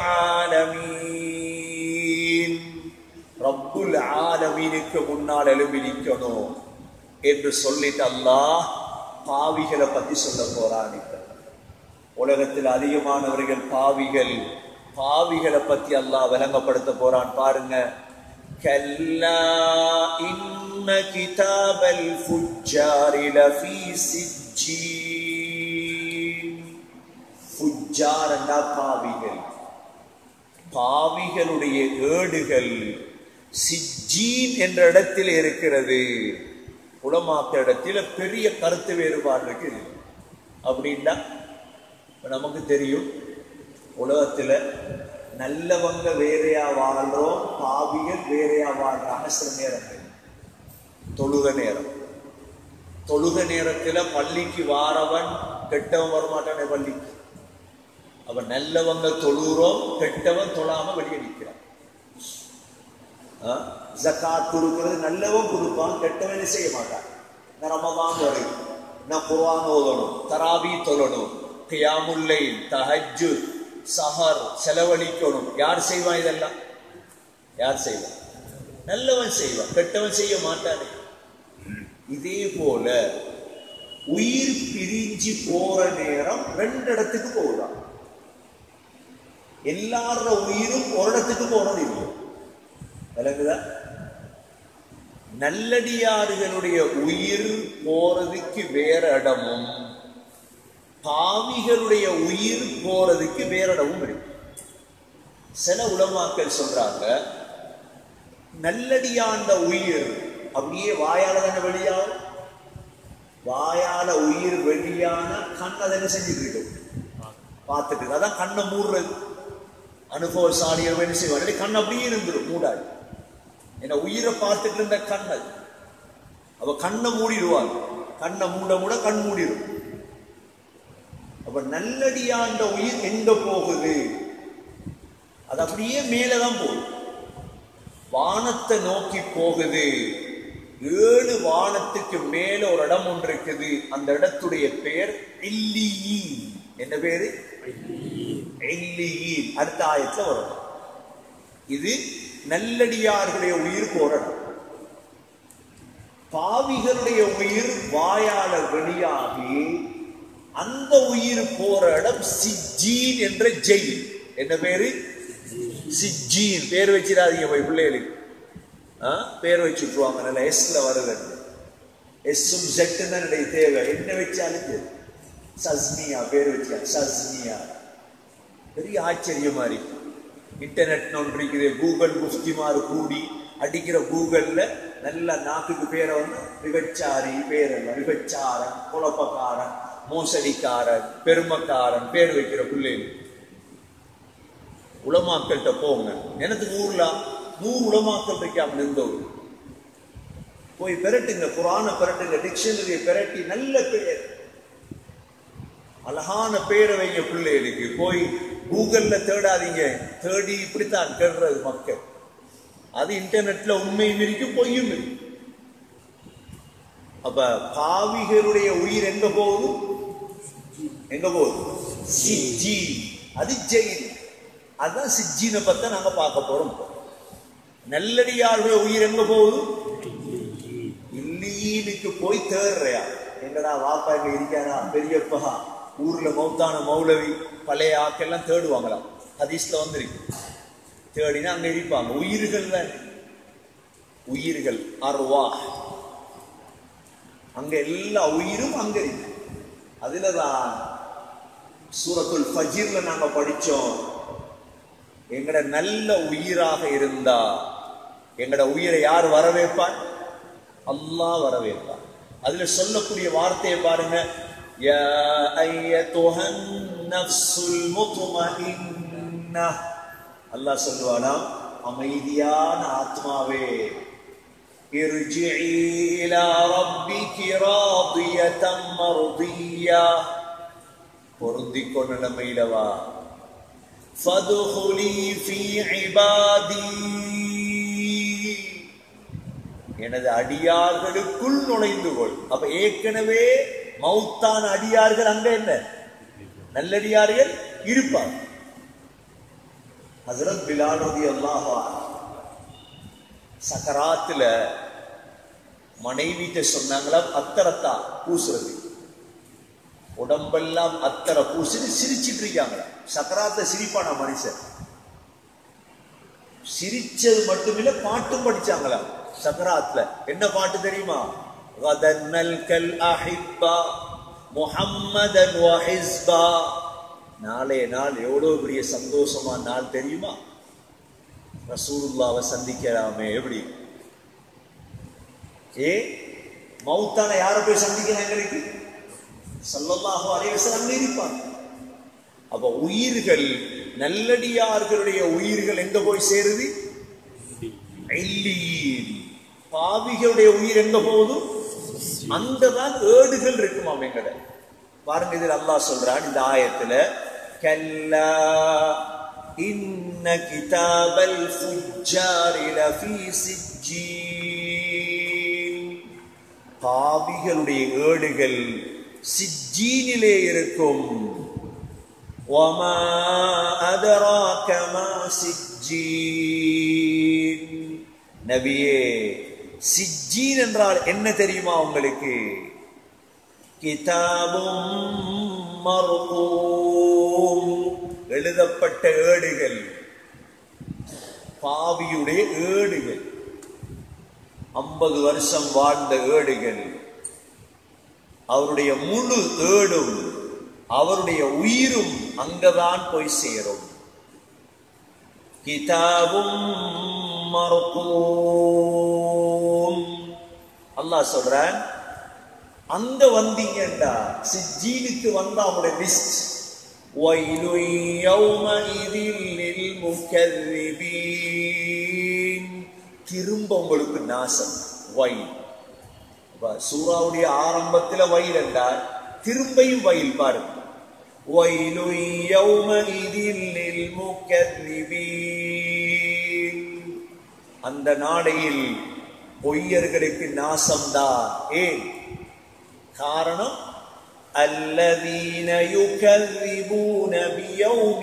العالمين ரப்புல் ஆலமீனுக்கு முன்னால் எழுப்பி நிற்கணும் என்று சொல்லிட்டு அல்லாஹ் பாவிகளை பத்தி சொல்ல போறான் இப்ப. உலகத்தில் அதிகமானவர்கள் பாவிகள் பாவிகளை பத்தி அல்லாஹ் விளங்கப்படுத்த போறான் பாருங்க கல்லா இன்ன கிதாபல் ஃபுஜ்ஜாரி லஃபீ சிஜ்ஜீன் ஃபுஜ்ஜார் என்றா பாவிகள் பாவிகளுடைய ஏடுகள் சிஜ்ஜீன் என்ற இடத்தில் இருக்கிறது உலமாக்க இடத்துல பெரிய கருத்து வேறுபாடு இருக்குது அப்படின்னா இப்ப நமக்கு தெரியும் உலகத்துல நல்லவங்க வேறையா வாழ்றோம் பாவிகள் வேறையா வாழ்றாங்க சில நேரங்கள் தொழுக நேரம் தொழுக நேரத்துல பள்ளிக்கு வாரவன் கெட்டவன் வரமாட்டானே பள்ளிக்கு அவன் நல்லவங்க தொழுறோம் கெட்டவன் தொழாம வெளியே நிற்கிறான் ஜக்காத் கொடுக்கிறது நல்லவன் கொடுப்பான் கெட்டவன் செய்ய மாட்டான் நான் ரமதான் வரும் நான் குர்ஆன் ஓதணும் தராபி தொழணும் கியாமுல்லை தஹஜ்ஜு சஹர் செலவழிக்கணும் யார் செய்வான் இதெல்லாம் யார் செய்வான் நல்லவன் செய்வான் கெட்டவன் செய்ய மாட்டானே இதே போல உயிர் பிரிஞ்சு போற நேரம் ரெண்டு இடத்துக்கு போகலாம் எல்லார உயிரும் ஒரு இடத்துக்கு போறது இல்லை விளங்குதா நல்லடியாறுகளுடைய உயிர் போறதுக்கு வேற இடமும் பாவிகளுடைய உயிர் போறதுக்கு வேற இடமும் இருக்கு சில உலமாக்கள் சொல்றாங்க நல்லடியாண்ட உயிர் அப்படியே வாயால தானே வெளியாகும் வாயால உயிர் வெளியான கண் அதை என்ன செஞ்சுட்டு இருக்கு பார்த்துட்டு இருக்கு. அதான் கண்ணை மூடுறது அனுபவசாலிகள் என்ன செய்வாங்க கண் அப்படியே இருந்துரும் மூடாது ஏன்னா உயிரை பார்த்துட்டு இருந்த கண் அது அவ கண்ணை மூடிடுவாங்க கண்ணை மூட மூட கண் மூடிடும் அப்ப நல்லடியாண்ட உயிர் எங்க போகுது அது அப்படியே மேலதான் போகுது வானத்தை நோக்கி போகுது ஏழு வானத்துக்கு மேல ஒரு இடம் ஒன்று இருக்குது அந்த இடத்துடைய பெயர் இல்லியீன் என்ன பேரு இல்லியீன் அடுத்த ஆயத்துல வரும் இது நல்லடியார்களுடைய உயிர் போற இடம் பாவிகளுடைய உயிர் வாயால வெளியாகி அந்த உயிர் போற இடம் சிஜீன் என்ற ஜெயில் என்ன பேரு சிஜீன் பேர் வச்சிடாதீங்க போய் பிள்ளைகளுக்கு ஆ? பேர் வச்சுட்டுருவாங்க நல்ல எஸ்ல வருது எஸ்ஸும் ஜெட்டும் தான் என்னுடைய தேவை என்ன வச்சாலும் சரி. சஸ்மியா பேர் வச்சா சஸ்மியா பெரிய ஆச்சரியமா இருக்கு இன்டர்நெட் ஒன்று இருக்குது கூகுள் முஃப்திமார் கூடி அடிக்கிற கூகுள்ல நல்ல நாக்குக்கு பேரை வந்து விபச்சாரி பேரெல்லாம் விபச்சாரன் குழப்பக்காரன் மோசடிக்காரன் பெருமக்காரன் பேர் வைக்கிற பிள்ளைகள் உலமாக்கள்கிட்ட போங்க எனக்கு ஊர்ல நூறு உலமாக்கள் இருக்காம நின்றவர் போய் பெரட்டுங்க குரான பெரட்டுங்க டிக்ஷனரியை பெரட்டி நல்ல பேர் அழகான பேரை வைங்க பிள்ளைகளுக்கு போய் கூகுள்ல தேடாதீங்க தேடி இப்படித்தான் தேடுறது மக்கள் அது இன்டர்நெட்ல உண்மையும் இருக்கு பொய்யும் இருக்கு அப்ப பாவிகளுடைய உயிர் எங்க போகுது எங்க போகுது சிஜி அது ஜெயில் அதான் சிஜினை பத்த நாங்க பார்க்க போறோம் இப்போ. நல்லடியார்களுடைய உயிர் எங்க போகுது இல்லீனுக்கு போய் தேடுறியா எங்கடா வாப்பா எங்க இருக்காரா பெரியப்பா ஊர்ல மௌத்தான மௌலவி பழைய ஆக்கெல்லாம் தேடுவாங்களாம் ஹதீஸ்ல வந்திருக்கு தேடினா அங்க இருப்பாங்க உயிர்கள் தான் உயிர்கள் அர்வா அங்க எல்லா உயிரும் அங்க இருக்கு அதுலதான் சூரத்துல் ஃபஜீர்ல நாங்க படிச்சோம் எங்கட நல்ல உயிராக இருந்தா எங்கட உயிரை யார் வரவேற்பான் அல்லாஹ் வரவேற்பான் அதுல சொல்லக்கூடிய வார்த்தையை பாருங்க யா ஐயத்துஹன் நஃப்ஸுல் முத்மஇன்னா அல்லாஹ் சொல்லுவானாம் அமைதியான ஆத்மாவே ارجعي إلى ربك راضية مرضية பொருந்திக் கொண்ட நிலைமையிலவா فادخلي في عبادي எனது அடியார்களுக்குள் நுழைந்து கொள் அப்ப ஏற்கனவே மௌத்தான அடியார்கள் அங்க என்ன நல்லடியார்கள் இருப்பார் ஹசரத் பிலால் ரதி அல்லாஹா சக்கராத்துல மனைவிட்ட சொன்னாங்களாம் அத்தரத்தா பூசுறது உடம்பெல்லாம் அத்தரை பூசிட்டு சிரிச்சிட்டு இருக்காங்களா சக்கராத்த சிரிப்பானா மனுஷன் சிரிச்சது மட்டுமில்ல பாட்டும் படிச்சாங்களா சக்கராத்ல என்ன பாட்டு தெரியுமா غدنل كالأحبة محمدا وحزبا நாளைய நாள் எவ்வளவு பெரிய சந்தோஷமா நாள் தெரியுமா ரசூலுல்லாவை சந்திக்கலாமே எப்படி ஏ மௌத்தான யாரை போய் சந்திக்கலாம் எங்களுக்கு சல்லல்லாஹு அலைஹி வஸல்லம் இருப்பாங்க அப்ப உயிர்கள் நல்லடியார்களுடைய உயிர்கள் எங்க போய் சேருது இல்லீன். பாவிகளுடைய உயிர் எங்க போகுது அங்கதான் ஏடுகள் இருக்குமாம் எங்கட பாருங்க இதில் அல்லாஹ் சொல்றான் இந்த ஆயத்துல கல்லா இன்ன கிதாபல் ஃபுஜ்ஜாரி லஃபீ சிஜ்ஜீன் பாவிகளுடைய ஏடுகள் சிஜ்ஜீனிலே இருக்கும் وما أدراك ما سجين நபியே சிஜ்ஜீன் என்றால் என்ன தெரியுமா உங்களுக்கு கிதாபும் மர்கூம் எழுதப்பட்ட ஏடுகள் பாவியுடைய ஏடுகள் ஐம்பது வருஷம் வாழ்ந்த ஏடுகள் அவருடைய முழு ஏடும் அவருடைய உயிரும் அங்கதான் போய் சேரும் கிதாபும் மர்கூம் அல்லாஹ் சொல்றான் அங்க வந்தீங்கடா சிஜ்ஜீனுக்கு வந்தா அவருடைய லிஸ்ட் وَيْلٌ يَوْمَئِذٍ لِلْمُكَذِّبِينَ திரும்ப உங்களுக்கு நாசம் வயல் அப்ப சூறாவுடைய ஆரம்பத்துல வயல் என்றால் திரும்பியும் வயல் பாருங்க وَيْلٌ يَوْمَئِذٍ لِلْمُكَذِّبِينَ அந்த நாளையில் பொய்யர்களுக்கு நாசம்தான் ஏன் காரணம் الذين يكذبون بيوم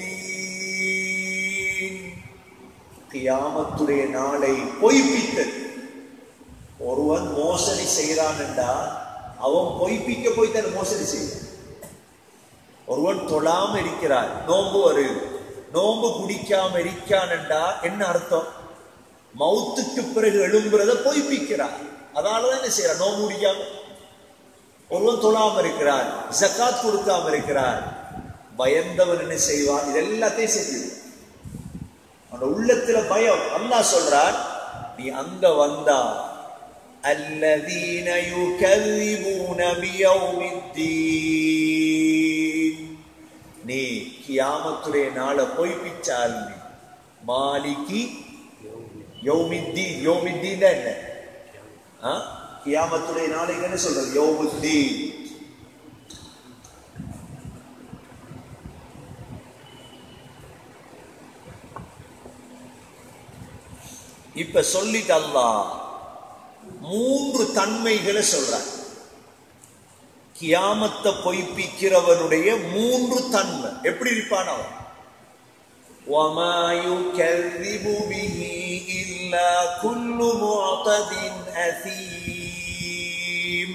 الدين கியாமத்துடைய நாளை பொய்ப்பித்தல் ஒருவன் மோசடி செய்கிறான் என்றால் அவன் பொய்ப்பிக்க போய் தன் மோசடி செய்வான் ஒருவன் தொழாம இருக்கிறான் நோன்பு வருது நோன்பு குடிக்காம இருக்கான் என்றா என்ன அர்த்தம் மௌத்துக்கு பிறகு எழும்புறத பொய்ப்பிக்கிறான் அதனாலதான் என்ன செய்யறான் நோன்பு குடிக்காம ஒருவன் தொழாம இருக்கிறான் ஜக்காத் கொடுக்காம இருக்கிறான் பயந்தவன் என்ன செய்வான் இது எல்லாத்தையும் செஞ்சிருவான் அந்த உள்ளத்துல பயம் அல்லாஹ் சொல்றான் நீ அங்க வந்தா الذين يكذبون بيوم الدين நீ கியாமத்துடைய நாளை பொய்ப்பிச்சால் நீ மாலிகி யௌமித்தீன் யௌமித்தீன் என்ன ஆ? கியாமத்துடைய நாளைக்கு என்ன சொல்றது யௌமுத்தீன் இப்ப சொல்லிட்டு அல்லாஹ் மூன்று தன்மைகளை சொல்றார் கியாமத்தை பொய்ப்பிக்கிறவனுடைய மூன்று தன்மை எப்படி இருப்பான் அவன் وما يكذب به إلا كل معتد أثيم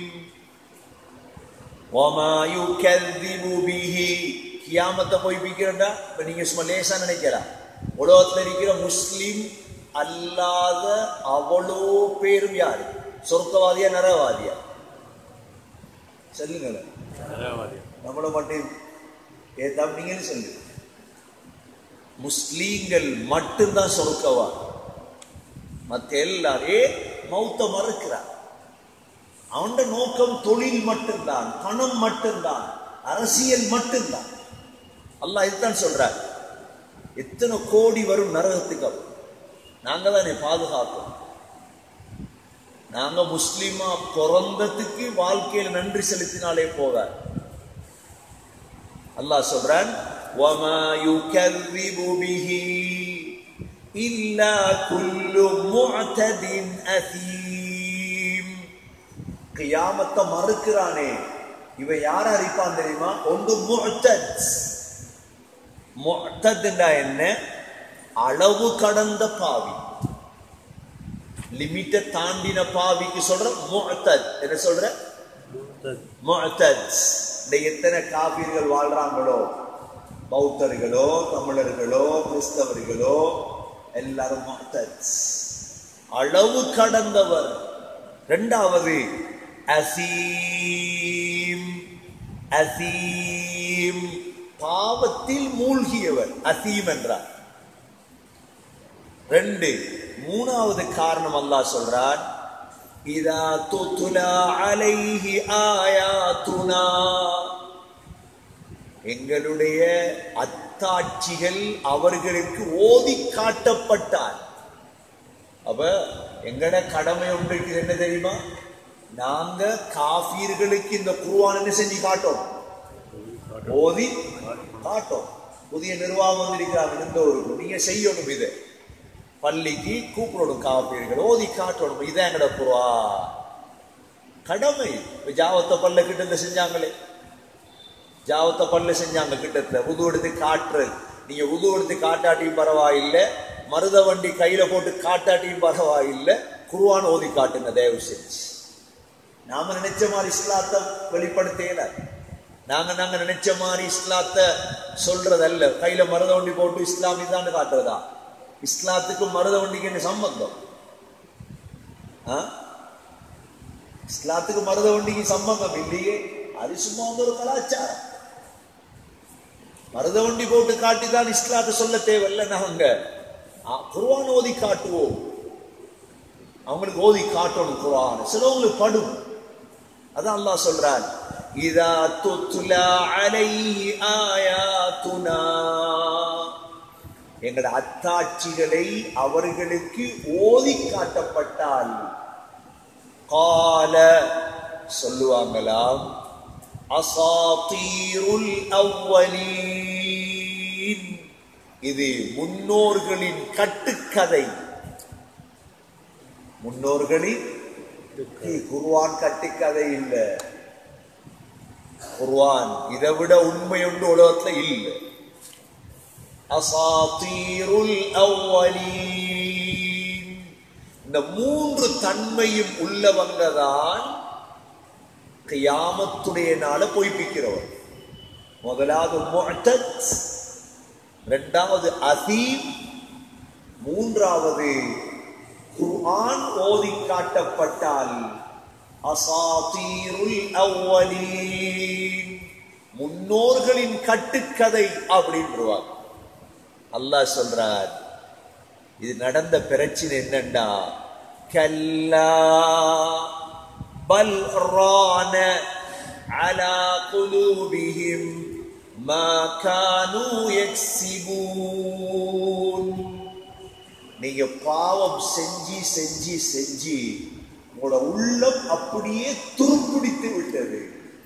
وما يكذب به கியாமத்தை பொய்ப்பிக்கிறா இப்ப நீங்க சும்மா லேசா நினைக்கலாம் உலகத்துல இருக்கிற முஸ்லிம் அல்லாத அவ்வளோ பேரும் யாரு சொர்க்கவாதியா நரவாதியா சொல்லுங்களேன் நம்மள மட்டும் ஏத்தாம் நீங்கன்னு சொல்லு முஸ்லீம்கள் மட்டும்தான் சொர்க்கவா மத்த எல்லாரே மௌத்த மறுக்கிறார் அவன் நோக்கம் தொழில் மட்டும்தான் பணம் மட்டும்தான் அரசியல் மட்டும்தான் அல்லாஹ் இதுதான் சொல்றார் எத்தனை கோடி வரும் நரகத்துக்கு அவன். நாங்க தானே பாதுகாப்போம் நாங்க முஸ்லிமா பிறந்ததுக்கு வாழ்க்கையில நன்றி செலுத்தினாலே போகாது அல்லாஹ் சொல்றான் وَمَا يُكَذِّبُ بِهِ إِلَّا كُلُّ مُعْتَدٍ أَثِيمٍ கியாமத்தை மறுக்கிறானே இவன் யார அறிப்பான் தெரியுமா ஒன்று முஅ்தத் முஅ்தத்னா என்ன அளவு கடந்த பாவி லிமிட்டை தாண்டின பாவிக்கு சொல்ற முஅ்தத் என்ன சொல்ற முஅ்தத் இந்த எத்தனை காபீர்கள் வாழ்றாங்களோ பௌத்தர்களோ தமிழர்களோ கிறிஸ்தவர்களோ எல்லாரும் முஅ்தத் அளவு கடந்தவர் இரண்டாவது அசீம் அசீம் பாவத்தில் மூழ்கியவர் அசீம் என்றார் ரெண்டு மூணாவது காரணம் அல்லாஹ் சொல்றான் இதா துத்துலா அலைஹி ஆயாத்துனா எங்களுடைய அத்தாட்சிகள் அவர்களுக்கு ஓதி காட்டப்பட்டால் அப்ப எங்கட கடமை ஒன்று இருக்குது என்ன தெரியுமா நாங்க காஃபீர்களுக்கு இந்த குருவான் என்ன செஞ்சு காட்டோம் ஓதி காட்டோம் புதிய நிர்வாகம் வந்திருக்கிறாங்க எந்த ஒரு நீங்க செய்யணும் இதை பள்ளிக்கு கூப்பிடணும் காப்பீர்கள் ஓதி காட்டணும் இதான் எங்கட குருவா கடமை இப்ப ஜாவத்த பல்ல கிட்ட செஞ்சாங்களே ஜாவத்த பல்ல செஞ்சாங்க கிட்டத்துல உது எடுத்து காட்டுறது நீங்க உது எடுத்து காட்டாட்டியும் பரவாயில்லை மருத வண்டி கையில போட்டு காட்டாட்டியும் பரவாயில்லை குருவான் ஓதி காட்டுங்க தயவு செஞ்சு நாம நினைச்ச மாதிரி இஸ்லாத்தை வெளிப்படுத்தல நாங்க நாங்க நினைச்ச மாதிரி இஸ்லாத்தை சொல்றதல்ல கையில மருத வண்டி போட்டு இஸ்லாம் இதான்னு காட்டுறதா இஸ்லாத்துக்கும் மருத வண்டிக்கு என்ன சம்பந்தம் ஆ? இஸ்லாத்துக்கு மருத வண்டிக்கு சம்பந்தம் இல்லையே அது சும்மா வந்து ஒரு கலாச்சாரம் மருத வண்டி போட்டு காட்டிதான் இஸ்லாத்தை சொல்ல தேவையில்லை நாங்க ஆ, குர்ஆன் ஓதி காட்டுவோம் அவங்களுக்கு ஓதி காட்டணும் குர்ஆன் சிலவங்களுக்கு படும் அதான் அல்லாஹ் சொல்றான் இதா துத்லா அலைஹி ஆயாத்துனா எங்களோட அத்தாட்சிகளை அவர்களுக்கு ஓதி காட்டப்பட்டால் கால சொல்லுவாங்களாம் அசாத்தீருல் அவ்வலீன் இது முன்னோர்களின் கட்டுக்கதை முன்னோர்களின் ஏய், குர்ஆன் கட்டிக்கதை இல்ல குர்ஆன் இதை விட உண்மை ஒன்று உலகத்துல இல்ல அசாத்தீருல் அவ்வலீன் இந்த மூன்று தன்மையும் உள்ளவங்க தான் கியாமத்துடைய நாள பொய்ப்பிக்கிறவர் முதலாவது முஅத்தத் இரண்டாவது அதீம் மூன்றாவது குர்ஆன் ஓதி காட்டப்பட்டால் அசாதீருல் அவ்வலீன் முன்னோர்களின் கட்டுக்கதை அப்படின்றவார் அல்லாஹ் சொல்றார் இது நடந்த பிரச்சனை என்னன்னா கல்லா பல் ரான அலா குலூபிஹிம் மா கானூ யக்ஸிபூன் நீங்க பாவம் செஞ்சு செஞ்சு செஞ்சு உங்களோட உள்ளம் அப்படியே துருப்பிடித்து விட்டது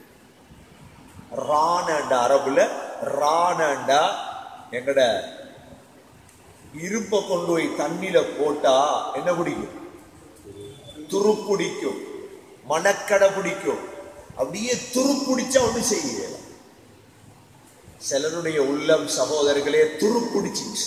ராணண்டா அரபுல ராணண்டா எங்கட இருப்ப கொண்டு போய் தண்ணியில போட்டா என்ன பிடிக்கும் துருப்பிடிக்கும் மணக்கடை பிடிக்கும் அப்படியே துருப்பிடிச்சா ஒண்ணு செய்யல சிலருடைய உள்ளம் சகோதரர்களே துருப்பிடிச்சிச்சு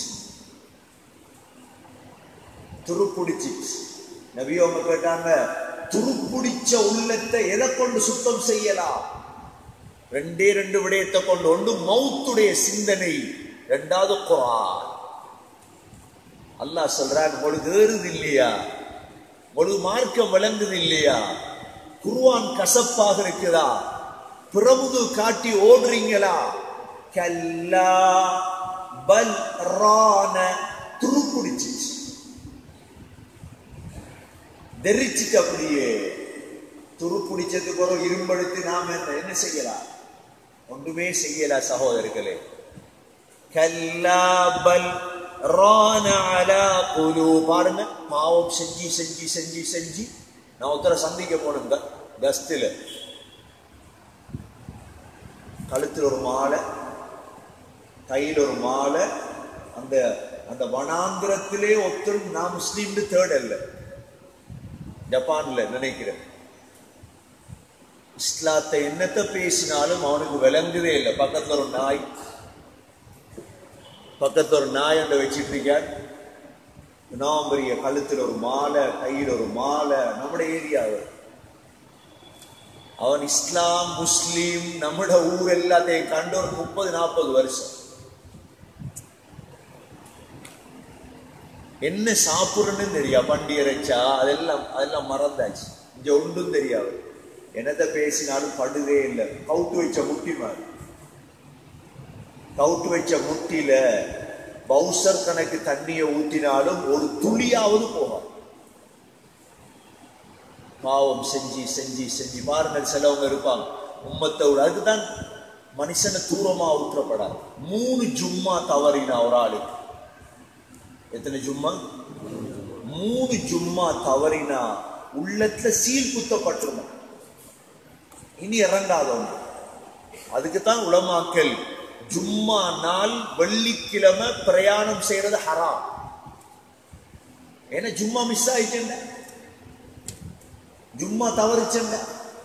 துருப்பிடிச்சிச்சு நபி அவங்க கேட்டாங்க துருப்பிடிச்ச உள்ளத்தை எதை கொண்டு சுத்தம் செய்யலாம் ரெண்டே ரெண்டு விடயத்தை கொண்டு ஒன்று மௌத்துடைய சிந்தனை ரெண்டாவது குரான் அல்லாஹ் சொல்றான் உங்களுக்கு ஏறுது இல்லையா உங்களுக்கு மார்க்கம் விளங்குது இல்லையா குர்ஆன் கசப்பாக இருக்குதா பிரமுது காட்டி ஓடுறீங்களா கல்லா பல் ரான துருப்பிடிச்சிச்சு தெரிச்சிட்டு அப்படியே துருப்பிடிச்சதுக்கு ஒரு இரும்பெடுத்து நாம என்ன என்ன செய்யலாம் ஒன்றுமே செய்யல சகோதரர்களே கல்லா பல் ரான அலா குலு பாருங்க பாவம் செஞ்சு செஞ்சு செஞ்சு செஞ்சு நான் ஒருத்தரை சந்திக்க போனேங்க பஸ்தில் கழுத்தில் ஒரு மாலை கையில் ஒரு மாலை அந்த அந்த வனாந்திரத்திலே ஒருத்தர் நான் முஸ்லீம்னு தேர்ட் அல்ல ஜப்பான்ல நினைக்கிறேன் இஸ்லாத்தை என்னத்தை பேசினாலும் அவனுக்கு விளங்குதே இல்லை பக்கத்துல ஒரு நாய் பக்கத்துல ஒரு நாய் அண்ட வச்சிட்டு இருக்கார் நான் பெரிய கழுத்துல ஒரு மாலை கையில் ஒரு மாலை நம்முடைய ஏரியாவில் அவன் இஸ்லாம் முஸ்லீம் நம்மட ஊர் எல்லாத்தையும் கண்டு ஒரு முப்பது நாற்பது வருஷம் என்ன சாப்பிடுறன்னு தெரியா பண்டி இறைச்சா அதெல்லாம் அதெல்லாம் மறந்தாச்சு இங்க ஒன்றும் தெரியாது என்னத்தை பேசினாலும் படுதே இல்லை கவுட்டு வச்ச முட்டி மாதிரி கவுட்டு வச்ச முட்டியில பவுசர் கணக்கு தண்ணியை ஊத்தினாலும் ஒரு துளியாவது போகாது பாவம் செஞ்சு செஞ்சு செஞ்சு பாருங்க சிலவங்க இருப்பாங்க உம்மத்தை விட அதுதான் மனுஷனை தூரமா ஊற்றப்படாது மூணு ஜும்மா தவறினா ஒரு ஆளுக்கு எத்தனை ஜும்மா மூணு ஜும்மா தவறினா உள்ளத்துல சீல் குத்தப்பட்டிருந்தோம் இனி இறங்காதவங்க அதுக்கு தான் உலமாக்கல் ஜும்மா நாள் வெள்ளிக்கிழமை பிரயாணம் செய்யறது ஹராம் ஏன்னா ஜும்மா மிஸ் ஆயிட்டேன் ஜும்மா தவறிச்சேன்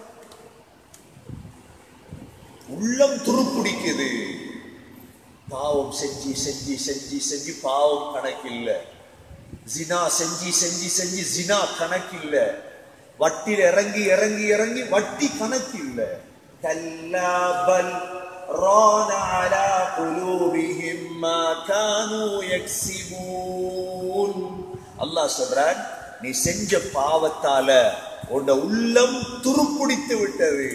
உள்ளம் துருப்பிடிக்குது பாவம் செஞ்சு செஞ்சு செஞ்சு செஞ்சு பாவம் கணக்கில்ல ஜினா செஞ்சு செஞ்சு செஞ்சு ஜினா கணக்கில்ல வட்டியில் இறங்கி இறங்கி இறங்கி வட்டி கணக்கில்ல கல்லாபல் ரான அலா குலூபிஹிம் மா கானூ யக்ஸிபூன் அல்லாஹ் சொல்றான் நீ செஞ்ச பாவத்தால உன்ட உள்ளம் துருப்பிடித்து விட்டது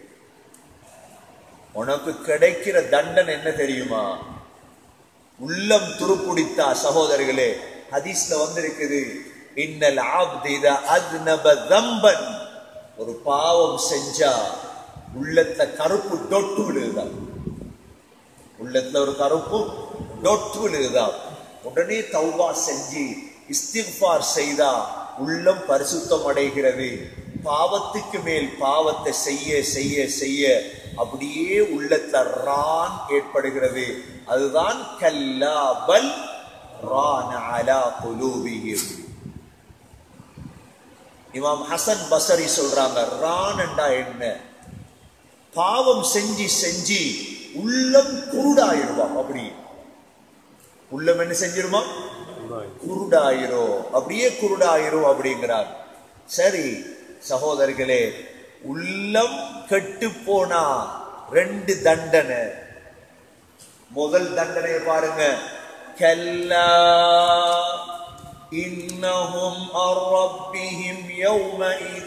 உனக்கு கிடைக்கிற தண்டனை என்ன தெரியுமா உள்ளம் துருப்பிடித்தா சகோதரர்களே ஹதீஸ்ல வந்திருக்குது இன்னல் ஆப்தித அத்னப தம்பன் ஒரு பாவம் செஞ்சா உள்ளத்துல கருப்பு டொட்டு விழுகுதான் உள்ளத்துல ஒரு கருப்பு டொட்டு விழுகுதான் உடனே தௌபா செஞ்சு இஸ்திஃபார் செய்தா உள்ளம் பரிசுத்தம் அடைகிறது பாவத்துக்கு மேல் பாவத்தை செய்ய செய்ய செய்ய அப்படியே உள்ளத்துல ரான் ஏற்படுகிறது அதுதான் கல்லா பல் ரான் அலா குலூபிஹிம் இமாம் ஹசன் பசரி சொல்றாங்க ரான்டா என்ன பாவம் செஞ்சு செஞ்சு உள்ளம் குருடாயிடுவான் அப்படி உள்ளம் என்ன செஞ்சிருமா குருடாயிரும் அப்படியே குருடாயிரும் அப்படிங்கிறார் சரி சகோதரர்களே உள்ளம் கெட்டு போனா ரெண்டு தண்டனை முதல் தண்டனையை பாருங்க கல்லா இன்னஹும் عن ربهم يومئذ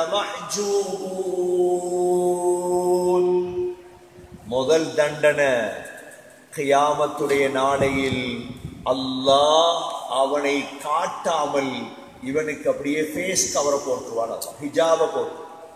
لمحجوبون முதல் தண்டனை கியாமத்துடைய நாளையில் அல்லாஹ் அவனை காட்டாமல் இவனுக்கு அப்படியே ஃபேஸ் கவரை போட்டுருவான் அல்லாஹ் ஹிஜாபை போட்டு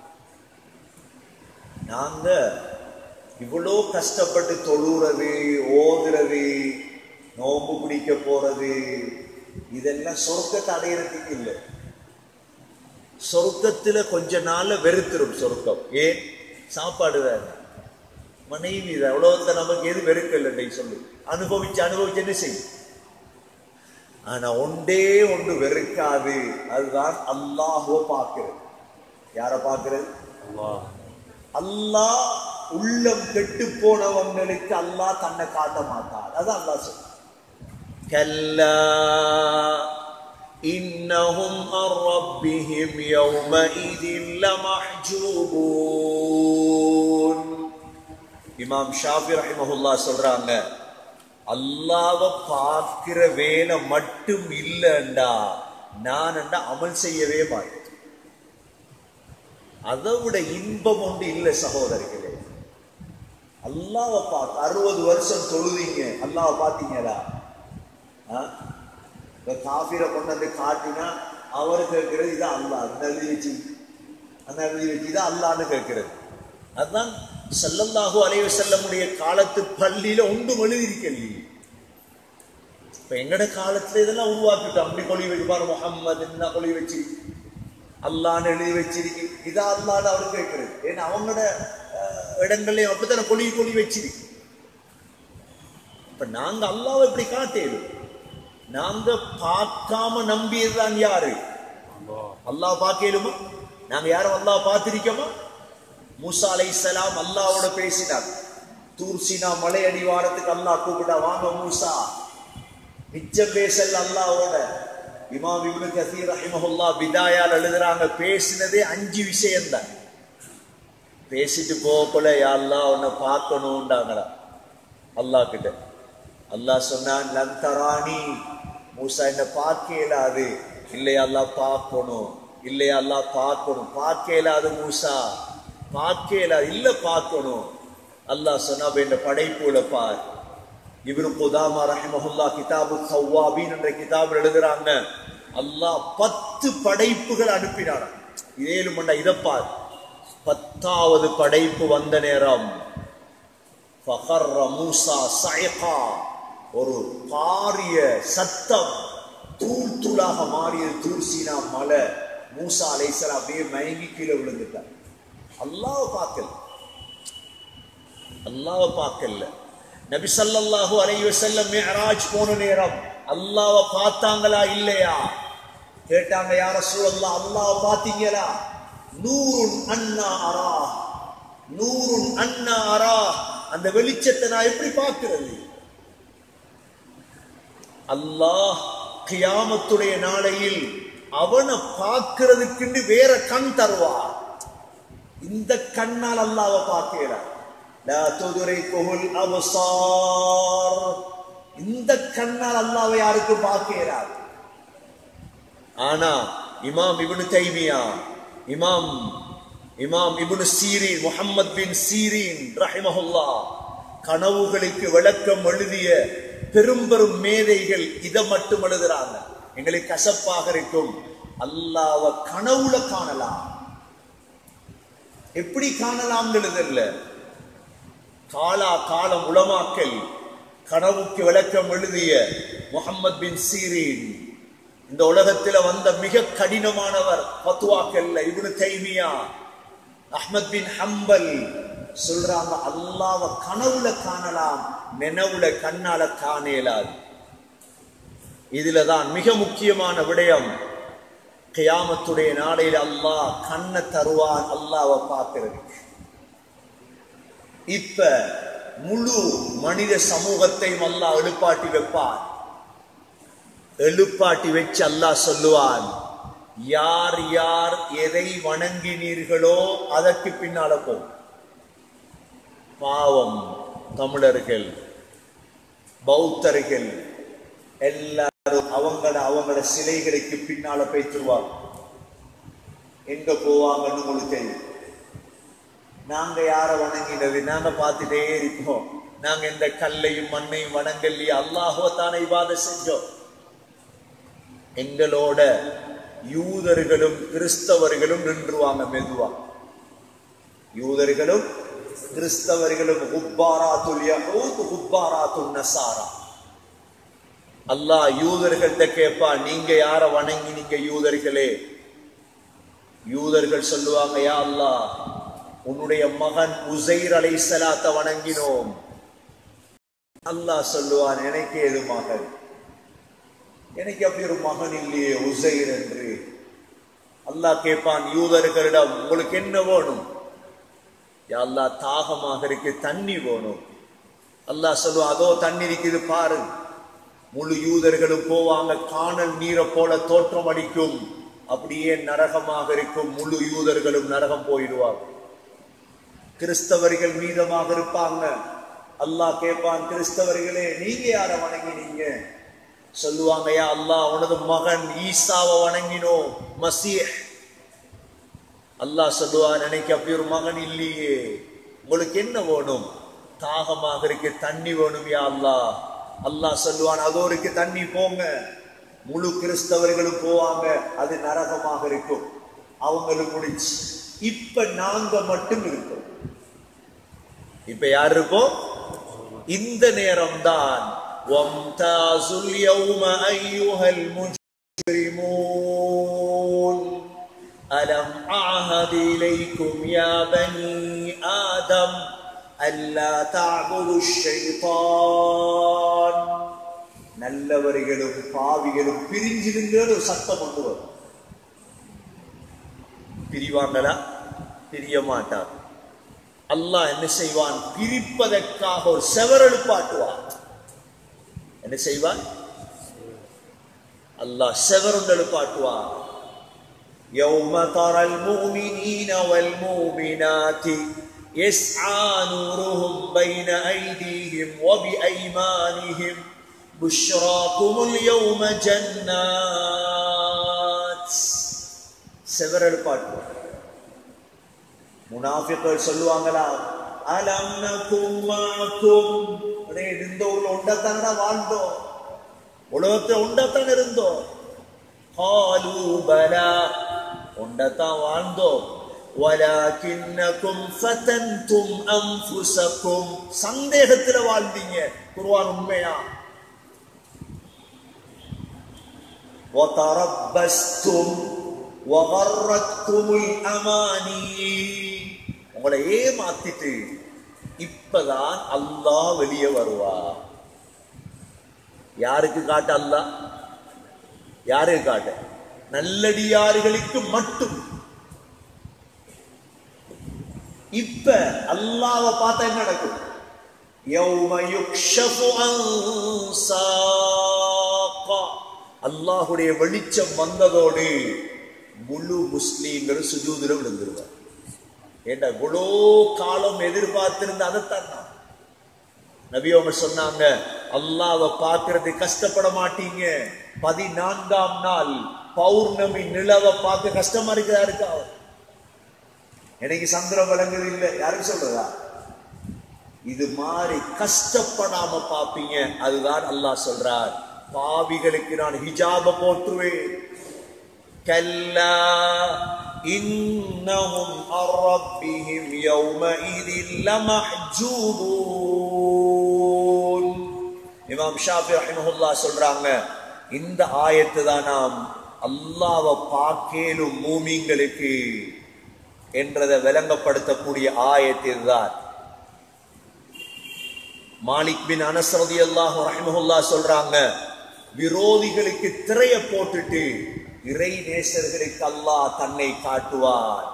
நாங்க இவ்வளோ கஷ்டப்பட்டு தொழுறது ஓதுறது நோம்பு பிடிக்க போறது இதெல்லாம் சொர்க்கத்தை அடையிறதுக்கு இல்லை சொர்க்கத்துல கொஞ்ச நாள்ல வெறுத்துரும் சொர்க்கம் ஏன் சாப்பாடு வேற மனைவி அவ்வளோத்த நமக்கு எது வெறுக்கல சொல்லு அனுபவிச்சு அனுபவிச்சு என்ன செய்யும் ஆனா ஒன்றே ஒன்று வெறுக்காது அதுதான் அல்லாஹுவ பார்க்கிறது யார பார்க்கிறது அல்லாஹ் உள்ளம் கெட்டு போனவங்களுக்கு அல்லாஹ் தன்னை காட்ட மாட்டார் அதான் அல்லாஹ் சொல்ற كلا إنهم عن ربهم يومئذ لمحجوبون இமாம் ஷாஃபி ரஹிமஹுல்லா சொல்றாங்க அல்லாவை பார்க்கிற வேலை மட்டும் இல்லைண்டா நான் அமல் செய்யவே மாட்டேன் அதை விட இன்பம் ஒன்று இல்லை சகோதரிகளே அல்லாவை பார்த்து அறுபது வருஷம் தொழுதீங்க அல்லாவை பார்த்தீங்களா காஃபிரை கொண்டு வந்து காட்டினா அவர் கேட்கிறது இதான் அல்லா அந்த எழுதி வச்சு அந்த எழுதி வச்சு இதான் அல்லான்னு கேட்கிறது அதுதான் செல்லல்லாஹு அலைவ செல்லமுடைய காலத்து பள்ளியில ஒன்றும் எழுதியிருக்கலையே இப்ப எங்கட காலத்துல இதெல்லாம் உருவாக்கிட்டோம் அப்படி கொழி வச்சு பாரு முகம்மது என்ன கொழி வச்சு அல்லான்னு எழுதி வச்சிருக்கு இதா அல்லான்னு அவர் கேட்கிறது ஏன்னா அவங்களோட இடங்கள்லயும் அப்படித்தானே கொழி கொழி வச்சிருக்கு இப்ப நாங்க அல்லாவை இப்படி காட்டேடும் நாங்க பார்க்காம நம்பியதுதான் யாரு அல்லாஹ் பார்க்கலுமா நாங்க யாரும் அல்லாஹ் பார்த்திருக்கோமா மூசா அலை சலாம் அல்லாவோட பேசினார் தூர்சினா மலை அடிவாரத்துக்கு அல்லாஹ் கூப்பிட்டா வாங்க மூசா மிச்சம் பேசல் அல்லாவோட இமாம் இப்னு கசீர் ரஹிமஹுல்லா பிதாயால் எழுதுறாங்க பேசினதே அஞ்சு விஷயம்தான் பேசிட்டு போகல யாரெல்லாம் உன்னை பார்க்கணும்டாங்களா அல்லாஹ் கிட்ட அல்லாஹ் சொன்னான் லந்தராணி மூசா என்ன பார்க்க இயலாது இல்லையா அல்லாஹ் பார்க்கணும் இல்லையா அல்லாஹ் பார்க்கணும் பார்க்க இயலாது மூசா பார்க்க இயலாது இல்ல பார்க்கணும் அல்லாஹ் சொன்னா இந்த படைப்புல பார் இவரு குதாமா ரஹிமஹுல்லா கிதாபு சவ்வாபின் என்ற கிதாபில் எழுதுறாங்க அல்லாஹ் பத்து படைப்புகள் அனுப்பினார் இதேலு மண்டா இதை பார் பத்தாவது படைப்பு வந்த நேரம் ஃபஹர்ர மூசா சயகா ஒரு பாரிய சத்தம் தூள் தூளாக மாறியது தூர்சீனா மலை மூசா அலைசலா அப்படியே மயங்கி கீழே விழுந்துட்டார் அல்லாஹ் பார்க்கல அல்லாஹ் பார்க்கல நபி ஸல்லல்லாஹு அலைஹி வஸல்லம் மிஅராஜ் போன நேரம் அல்லாஹ்வை பார்த்தாங்களா இல்லையா கேட்டாங்க யா ரசூலல்லாஹ் அல்லாஹ் பார்த்தீங்களா நூறுன் அன்னா அரா நூறுன் அன்னா அரா அந்த வெளிச்சத்தை நான் எப்படி பார்க்கிறது அல்லாஹ் கியாமத்துடைய நாளையில் அவனை பார்க்கிறதுக்குன்னு வேற கண் தருவார் இந்த கண்ணால் அல்லாஹ்வை பார்க்கிறார் லா துதுரிக்குஹுல் அப்சார் இந்த கண்ணால் அல்லாஹ்வை யாருக்கும் பார்க்கிறார் ஆனா இமாம் இப்னு தைமியா இமாம் இமாம் இப்னு சீரின் முஹம்மத் பின் சீரின் ரஹிமஹுல்லா கனவுகளுக்கு விளக்கம் எழுதிய பெரும் பெரும் மேதைகள் இதை மட்டும் எழுதுறாங்க எங்களுக்கு கசப்பாக இருக்கும் அல்லாஹ்வ கனவுல காணலாம் எப்படி காணலாம் எழுதல்ல காலா காலம் உளமாக்கல் கனவுக்கு விளக்கம் எழுதிய முகமது பின் சீரின் இந்த உலகத்துல வந்த மிக கடினமானவர் பத்துவாக்கல்ல இவனு தைமியா அஹ்மத் பின் ஹம்பல் சொல்றாங்க அல்லாவ கனவுல காணலாம் நினைவுல கண்ணால காண இயலாது இதுலதான் மிக முக்கியமான விடயம் கியாமத்துடைய நாளையில் அல்லாஹ் கண்ணை தருவான் அல்லாவை பார்க்கிறது இப்ப முழு மனித சமூகத்தையும் அல்லாஹ் எழுப்பாட்டி வைப்பான் எழுப்பாட்டி வச்சு அல்லாஹ் சொல்லுவான் யார் யார் எதை வணங்கினீர்களோ அதற்கு பின்னால போ பாவம் தமிழர்கள் பௌத்தர்கள் எல்லாரும் அவங்கள அவங்கள சிலைகளுக்கு பின்னால பேத்துருவாங்க எங்க போவாங்கன்னு உங்களுக்கு தெரியும் நாங்க யார வணங்கினது நாங்க பார்த்துட்டே இருப்போம் நாங்க இந்த கல்லையும் மண்ணையும் வணங்கலையே அல்லாஹோ தானே இவாத செஞ்சோம் எங்களோட யூதர்களும் கிறிஸ்தவர்களும் நின்றுவாங்க மெதுவா யூதர்களும் கிறிஸ்தவர்களும் ஹுப்பாராத்துல் யஹூத் ஹுப்பாராத்துல் நசாரா அல்லாஹ் யூதர்கள்ட்ட கேட்பா நீங்க யார வணங்கினீங்க யூதர்களே யூதர்கள் சொல்லுவாங்க யா அல்லாஹ் உன்னுடைய மகன் உசைர் அலைசலாத்த வணங்கினோம் அல்லாஹ் சொல்லுவான் எனக்கு ஏது மகன் எனக்கு அப்படி ஒரு மகன் இல்லையே உசைர் என்று அல்லாஹ் கேட்பான் யூதர்களிடம் உங்களுக்கு என்ன வேணும் யா அல்லாஹ் தாகமாக இருக்கு தண்ணி வேணும் அல்லாஹ் சொல்லுவான் அதோ தண்ணி இருக்குது பாரு முழு யூதர்களும் போவாங்க காணல் நீரை போல தோற்றம் அடிக்கும் அப்படியே நரகமாக இருக்கும் முழு யூதர்களும் நரகம் போயிடுவாங்க கிறிஸ்தவர்கள் மீதமாக இருப்பாங்க அல்லாஹ் கேட்பான் கிறிஸ்தவர்களே நீங்க யார வணங்கினீங்க சொல்லுவாங்க யா அல்லாஹ் உனது மகன் ஈசாவை வணங்கினோம் மசீஹ் அல்லாஹ் சொல்லுவான் எனக்கு அப்படி ஒரு மகன் இல்லையே உங்களுக்கு என்ன வேணும் தாகமாக இருக்கு தண்ணி வேணும் யா அல்லாஹ் அல்லாஹ் சொல்லுவான் அதோருக்கு தண்ணி போங்க முழு கிறிஸ்தவர்களும் போவாங்க அது நரகமாக இருக்கும் அவங்களும் முடிச்சு இப்ப நாங்க மட்டும் இருக்கோம் இப்ப யார் இருக்கோம் இந்த நேரம் தான் وامتازوا اليوم أيها المجرمون ألم أعهد إليكم يا بني آدم ألا تعبدوا الشيطان நல்லவர்களும் பாவிகளும் பிரிஞ்சிருங்கிற ஒரு சத்தம் கொண்டு வரும் பிரிவாங்களா பிரிய மாட்டார் அல்லாஹ் என்ன செய்வான் பிரிப்பதற்காக ஒரு செவரெழுப்பாட்டுவான் என்ன செய்வான் அல்லாஹ் செவருண்டெழுப்பாட்டுவான் يوم ترى المؤمنين والمؤمنات يسعى نورهم بين أيديهم وبأيمانهم بشراكم اليوم جنات செவரெழுப்பாட்டுவான் முனாஃபிக்கள் சொல்லுவாங்களா அலம் நகும் மாக்கும் அடே இந்த ஊர்ல உண்டத்தானடா வாழ்ந்தோம் உலகத்துல உண்டத்தான் இருந்தோம் காலு பலா உண்டத்தான் வாழ்ந்தோம் வலாக்கின்னக்கும் ஃபதன்தும் அன்ஃபுஸக்கும் சந்தேகத்துல வாழ்ந்தீங்க குர்ஆன் உண்மையா وتربستم وغرتكم الأماني உங்களை ஏமாத்திட்டு இப்பதான் அல்லாஹ் வெளியே வருவா யாருக்கு காட்ட அல்லாஹ் யாருக்கு காட்ட நல்லடியார்களுக்கு மட்டும் இப்ப அல்லாஹ்வை பார்த்தா என்ன நடக்கும் யௌம யுக்ஷஃபு அன் சாக்கா. அல்லாஹுடைய வெளிச்சம் வந்ததோடு முழு முஸ்லீம்களும் சுஜூதில் விழுந்துருவார் ஏண்டா இவ்வளோ காலம் எதிர்பார்த்திருந்த அதைத்தான் நான். நபி அவங்க சொன்னாங்க அல்லாவை பார்க்கறது கஷ்டப்பட மாட்டீங்க பதினான்காம் நாள் பௌர்ணமி நிலவை பார்க்க கஷ்டமா இருக்குதா இருக்கா எனக்கு சந்திரம் விளங்குது இல்லை யாருக்கு சொல்றதா இது மாதிரி கஷ்டப்படாம பாப்பீங்க அதுதான் அல்லாஹ் சொல்றார் பாவிகளுக்கு நான் ஹிஜாப போற்றுவேன் கல்லா இன்னஹும் அரப்பிஹிம் யௌமஇதில் லமஹ்ஜூபூன் இமாம் ஷாஃபி ரஹிமஹுல்லாஹ் சொல்றாங்க இந்த ஆயத்து தான் நாம் அல்லாஹ்வை பார்க்கேலும் மூமிங்களுக்கு என்றதை விளங்கப்படுத்தக்கூடிய ஆயத்து இதுதான் மாலிக் பின் அனஸ் ரலியல்லாஹு ரஹிமஹுல்லாஹ் சொல்றாங்க விரோதிகளுக்கு திரைய போட்டுட்டு இறை நேசர்களுக்கு அல்லாஹ் தன்னை காட்டுவார்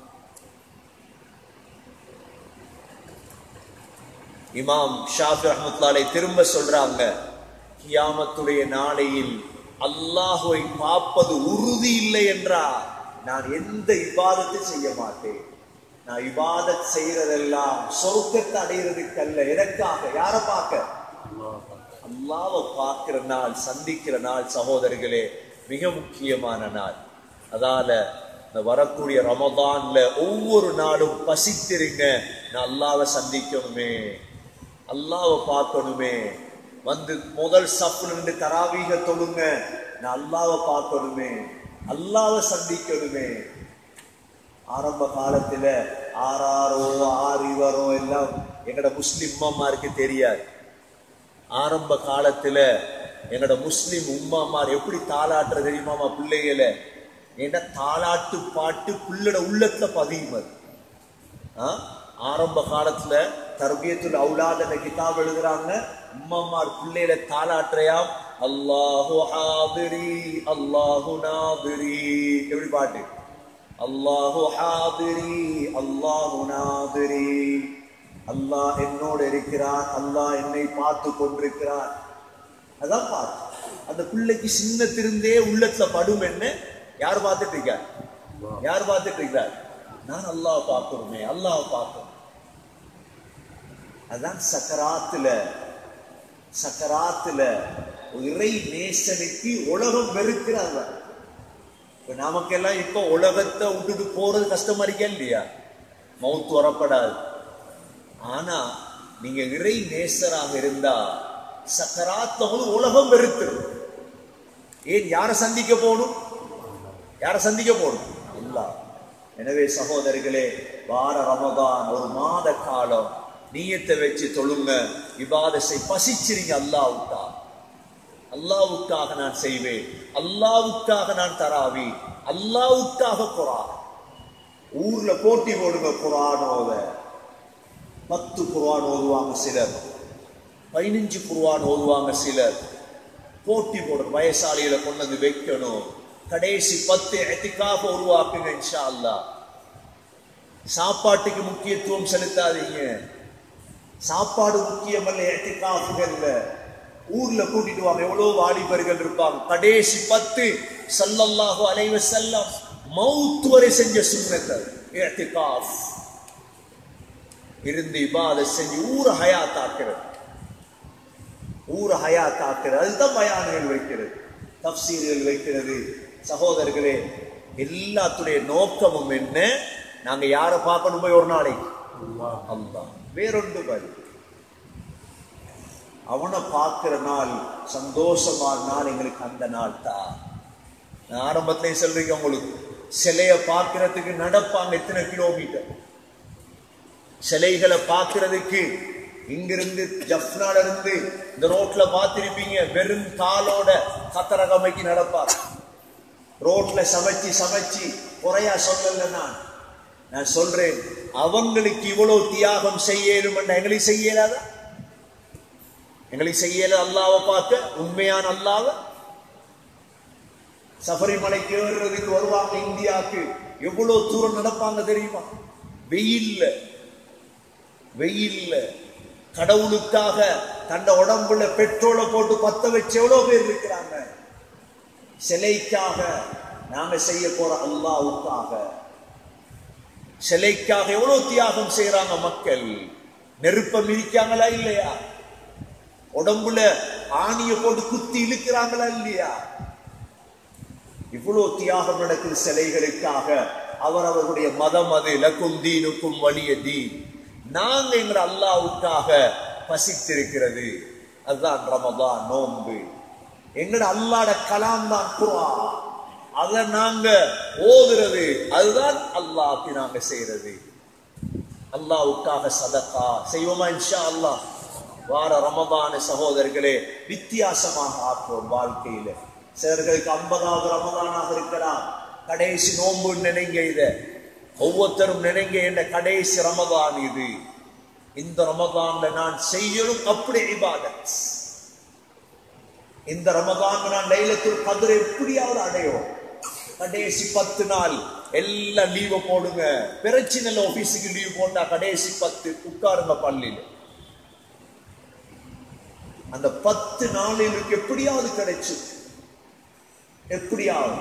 இமாம் ஷாஃபி ரஹ்மத்துல்லாஹி திரும்ப சொல்றாங்க கியாமத்துடைய நாளையில் அல்லாஹுவை பார்ப்பது உறுதி இல்லை என்றால் நான் எந்த இபாதத்தை செய்ய மாட்டேன் நான் இபாதத் செய்யறதெல்லாம் சொர்க்கத்தை அடையிறதுக்கு அல்ல எதற்காக யாரை பார்க்க அல்லாவை பார்க்கிற நாள் சந்திக்கிற நாள் சகோதரர்களே மிக முக்கியமான நாள் அதால இந்த வரக்கூடிய ரமதான்ல ஒவ்வொரு நாளும் பசித்திருங்க நான் அல்லாவை சந்திக்கணுமே அல்லாவை பார்க்கணுமே வந்து முதல் சப்புல இருந்து தராவீக தொழுங்க நான் அல்லாவை பார்க்கணுமே அல்லாவை சந்திக்கணுமே ஆரம்ப காலத்துல ஆறாரோ ஆறிவரோ எல்லாம் எங்கட முஸ்லிம் அம்மாருக்கு தெரியாது ஆரம்ப காலத்துல எங்கட முஸ்லிம் உம்மாமார் எப்படி தாளாட்டுற தெரியுமாமா பிள்ளைகளை ஏன்னா தாளாட்டு பாட்டு பிள்ளட உள்ளத்துல பதியும் அது ஆ? ஆரம்ப காலத்துல தர்பியத்துல் அவுலாத் என்ற கிதாப் எழுதுறாங்க உம்மம்மார் பிள்ளைகளை தாளாட்டுறையாம் அல்லாஹு ஹாதிரி அல்லாஹு நாதிரி எப்படி பாட்டு அல்லாஹு ஹாதிரி அல்லாஹு நாதிரி அல்லாஹ் என்னோடு இருக்கிறான் அல்லாஹ் என்னை பார்த்து கொண்டிருக்கிறான் அதான் பாட்டு அந்த பிள்ளைக்கு சின்னத்திருந்தே உள்ளத்துல படும் என்ன யார் பார்த்துட்டு இருக்கார் யார் பார்த்துட்டு இருக்கிறார் நான் அல்லாஹ் பார்க்கணுமே அல்லாஹ் பார்க்கணும் அதான் சக்கராத்துல சக்கராத்துல ஒரு இறை நேசனுக்கு உலகம் வெறுக்கிறாங்க இப்ப நமக்கெல்லாம் இப்ப உலகத்தை விட்டுட்டு போறது கஷ்டமா இருக்கா இல்லையா மவுத் வரப்படாது ஆனா நீங்க இறை நேசராக இருந்தா சக்கராத்த போது உலகம் வெறுத்துரும் ஏன் யாரை சந்திக்க போகணும் யாரை சந்திக்க போகணும் அல்லாஹ் எனவே சகோதரர்களே வார ரமதான் ஒரு மாத காலம் நீயத்தை வச்சு தொழுங்க இபாதத்தை பசிச்சிருங்க அல்லாவுக்கா அல்லாவுக்காக நான் செய்வேன் அல்லாவுக்காக நான் தராவி அல்லாவுக்காக குரான் ஊர்ல போட்டி போடுங்க குரான் ஓத பத்து குர்ஆன் ஓதுவாங்க சிலர் பதினஞ்சு குர்ஆன் ஓதுவாங்க சிலர் போட்டி போடணும் வயசாளிகளை கொண்டு வந்து வைக்கணும் கடைசி பத்து எத்திக்காக உருவாக்குங்க இன்ஷா அல்லாஹ் சாப்பாட்டுக்கு முக்கியத்துவம் செலுத்தாதீங்க சாப்பாடு முக்கியமல்ல எத்திக்காஃபுகள்ல ஊர்ல கூட்டிட்டு வாங்க எவ்வளவு வாலிபர்கள் இருப்பாங்க கடைசி பத்து சல்லல்லாஹு அலைஹி வஸல்லம் மவுத் வரை செஞ்ச சுன்னத்தல் இஅ்திகாஃப் இருந்து இபாத செஞ்சு ஊர ஹயாத்தாக்குறது ஊர ஹயாத்தாக்குறது அதுதான் பயான்கள் வைக்கிறது தப்சீர்கள் வைக்கிறது சகோதரர்களே எல்லாத்துடைய நோக்கமும் என்ன நாங்க யாரை பார்க்கணும் போய் ஒரு நாளைக்கு அல்லாஹ் வேறொன்று பலி அவனை பார்க்கிற நாள் சந்தோஷமான நாள் எங்களுக்கு அந்த நாள் தான் நான் ஆரம்பத்திலே சொல்றீங்க உங்களுக்கு சிலைய பார்க்கிறதுக்கு நடப்பாங்க எத்தனை கிலோமீட்டர் சிலைகளை பார்க்கிறதுக்கு இங்கிருந்து ஜப்னால இருந்து இந்த ரோட்ல பார்த்திருப்பீங்க வெறும் காலோட கத்தரகமைக்கு நடப்பார் ரோட்ல சமைச்சு சமைச்சு குறையா சொல்லல நான் நான் சொல்றேன் அவங்களுக்கு இவ்வளவு தியாகம் செய்யலும் எங்களுக்கு செய்யலாதா எங்களுக்கு செய்யல அல்லாவை பார்க்க உண்மையான அல்லாவை சபரிமலைக்கு ஏறுறதுக்கு வருவாங்க இந்தியாவுக்கு எவ்வளவு தூரம் நடப்பாங்க தெரியுமா வெயில்ல வெயில்ல கடவுளுக்காக தண்ட உடம்புல பெட்ரோலை போட்டு பத்த வச்சு எவ்வளவு பேர் இருக்கிறாங்க சிலைக்காக நாங்க செய்ய போற அல்லாவுக்காக சிலைக்காக எவ்வளவு தியாகம் செய்யறாங்க மக்கள் நெருப்ப மிதிக்காங்களா இல்லையா உடம்புல ஆணிய போட்டு குத்தி இழுக்கிறாங்களா இல்லையா இவ்வளவு தியாகம் நடக்குது சிலைகளுக்காக அவர் அவர்களுடைய மதம் அது லக்கும் தீனுக்கும் வலிய தீன் நாங்க எங்க அல்லாவுக்காக பசித்திருக்கிறது அதுதான் ரமதான் நோன்பு எங்கட அல்லாட கலாம் தான் குர்ஆன் அதை நாங்க ஓதுறது அதுதான் அல்லாஹ்க்கு நாங்க செய்யறது அல்லாவுக்காக சதக்கா செய்வோமா இன்ஷா அல்லாஹ் வார ரமதான சகோதரர்களே வித்தியாசமாக ஆக்குவோம் வாழ்க்கையில சிலர்களுக்கு ஐம்பதாவது ரமதானாக இருக்கலாம் கடைசி நோன்பு நினைங்க இத ஒவ்வொருத்தரும் நினைங்க என்ற கடைசி ரமதான் இது இந்த ரமதான்ல நான் செய்யணும் அப்படி இபாதத் இந்த ரமதான் நான் லைலத்துல் கதிரை எப்படியாவது அடையும் கடைசி பத்து நாள் எல்லாம் லீவை போடுங்க பிரச்சனை ஆபீஸுக்கு லீவ் போட்டா கடைசி பத்து உட்காருங்க பள்ளியில அந்த பத்து நாளிலுக்கு எப்படியாவது கிடைச்சு எப்படியாவது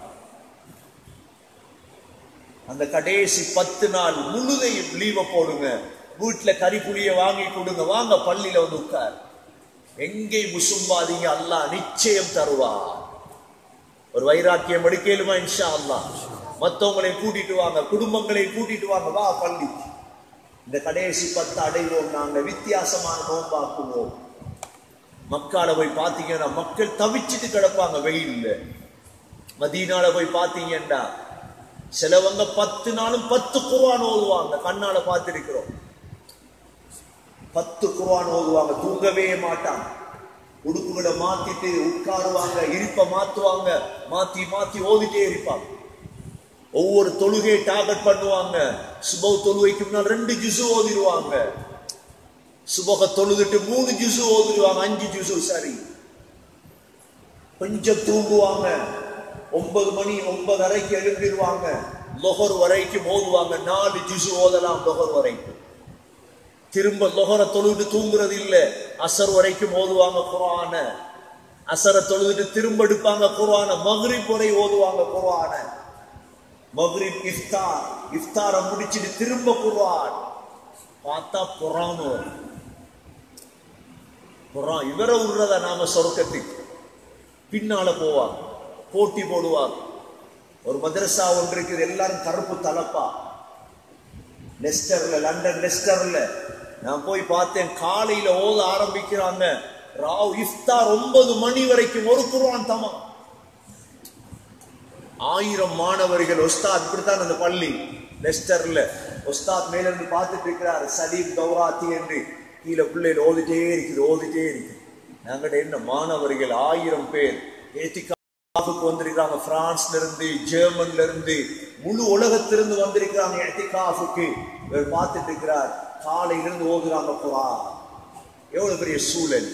அந்த கடைசி பத்து நாள் முழுதையும் லீவை போடுங்க வீட்டுல கறி புளிய வாங்கி கொடுங்க வாங்க பள்ளியில வந்து உட்கார் எங்கே முசும்பாதீங்க அல்லாஹ் நிச்சயம் தருவா ஒரு வைராக்கியம் எடுக்கலுமா இன்ஷா அல்லாஹ் மத்தவங்களை கூட்டிட்டு வாங்க குடும்பங்களை கூட்டிட்டு வாங்க வா பள்ளி இந்த கடைசி பத்து அடைவோம் நாங்க வித்தியாசமான நோம்பாக்குவோம் மக்கால போய் பாத்தீங்கன்னா மக்கள் தவிச்சிட்டு கிடப்பாங்க வெயில்ல மதீனால போய் பாத்தீங்கன்னா சிலவங்க பத்து நாளும் பத்து குர்ஆன் ஓதுவாங்க கண்ணால பார்த்திருக்கிறோம் பத்து குர்ஆன் ஓதுவாங்க தூங்கவே மாட்டாங்க உடுப்புகளை மாத்திட்டு உட்காருவாங்க இருப்ப மாத்துவாங்க மாத்தி மாத்தி ஓதிட்டே இருப்பாங்க ஒவ்வொரு தொழுகையை டார்கெட் பண்ணுவாங்க சுபவ தொழுகைக்கு முன்னால் ரெண்டு ஜுசு ஓதிடுவாங்க சுபக தொழுதுட்டு மூணு ஜுசு ஓதிடுவாங்க அஞ்சு ஜுசு சரி கொஞ்சம் தூங்குவாங்க ஒன்பது மணி ஒன்பதரைக்கு எழுந்திருவாங்க லொஹர் வரைக்கும் ஓதுவாங்க நாலு ஜுசு ஓதலாம் லொஹர் வரைக்கும் திரும்ப லொஹரை தொழுது தூங்குறது இல்ல அசர் வரைக்கும் ஓதுவாங்க குரான அசரை தொழுதுட்டு திரும்ப எடுப்பாங்க குரான மக்ரிப் வரை ஓதுவாங்க குரான மக்ரிப் இஃப்தார் இஃப்தாரை முடிச்சிட்டு திரும்ப குர்ஆன் பார்த்தா புறான் வரும் புறான் இவரை விடுறதா நாம சொர்க்கத்துக்கு பின்னால போவாங்க போட்டி போடுவாங்க ஒரு மதரசா ஒன்று இருக்குது எல்லாரும் கருப்பு தலப்பா லெஸ்டர்ல லண்டன் லெஸ்டர்ல நான் போய் பார்த்தேன் காலையில ஓத ஆரம்பிக்கிறாங்க ராவ் இஃப்தார் ஒன்பது மணி வரைக்கும் ஒரு குர்ஆன் தமா ஆயிரம் மாணவர்கள் ஒஸ்தாத் இப்படித்தான் அந்த பள்ளி லெஸ்டர்ல ஒஸ்தாத் மேல இருந்து பார்த்துட்டு இருக்கிறார் சலீம் கௌராத்தி என்று கீழே பிள்ளைகள் ஓதிட்டே இருக்குது ஓதிட்டே இருக்கு நாங்கள்ட்ட என்ன மாணவர்கள் ஆயிரம் பேர் ஏத்திகாஃபுக்கு வந்திருக்கிறாங்க பிரான்ஸ்ல இருந்து ஜெர்மன்ல இருந்து முழு உலகத்திலிருந்து வந்திருக்கிறாங்க ஏத்திகாஃபுக்கு இவர் பார்த்துட்டு இருக்கிறார் காலையில இருந்து ஓதுறாங்க புறா எவ்வளவு பெரிய சூழல்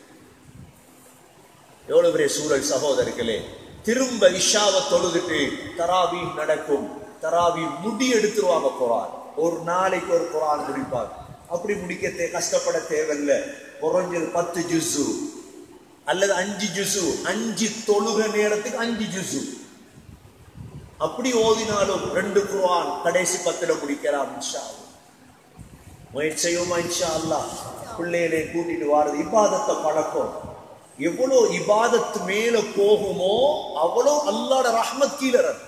எவ்வளவு பெரிய சூழல் சகோதரர்களே திரும்ப இஷாவை தொழுதுட்டு தராவி நடக்கும் தராவி முடி எடுத்துருவாங்க குரான் ஒரு நாளைக்கு ஒரு குரான் முடிப்பார் அப்படி முடிக்க தே- கஷ்டப்பட தேவையில்ல குறைஞ்சது பத்து ஜுசு அல்லது அஞ்சு ஜுசு அஞ்சு தொழுக நேரத்துக்கு அஞ்சு ஜுசு அப்படி ஓதினாலும் ரெண்டு குர்ஆன் கடைசி பத்துல முடிக்கலாம் இன்ஷா அல்லாஹ். முயற்சி செய்வோமா இன்ஷா அல்லாஹ் பிள்ளைகளை கூட்டிட்டு வாரது இபாதத்தை பழக்கம் எவ்வளோ இபாதத்து மேல போகுமோ அவ்வளோ அல்லாட ரஹ்மத் கீழே இறங்கும்.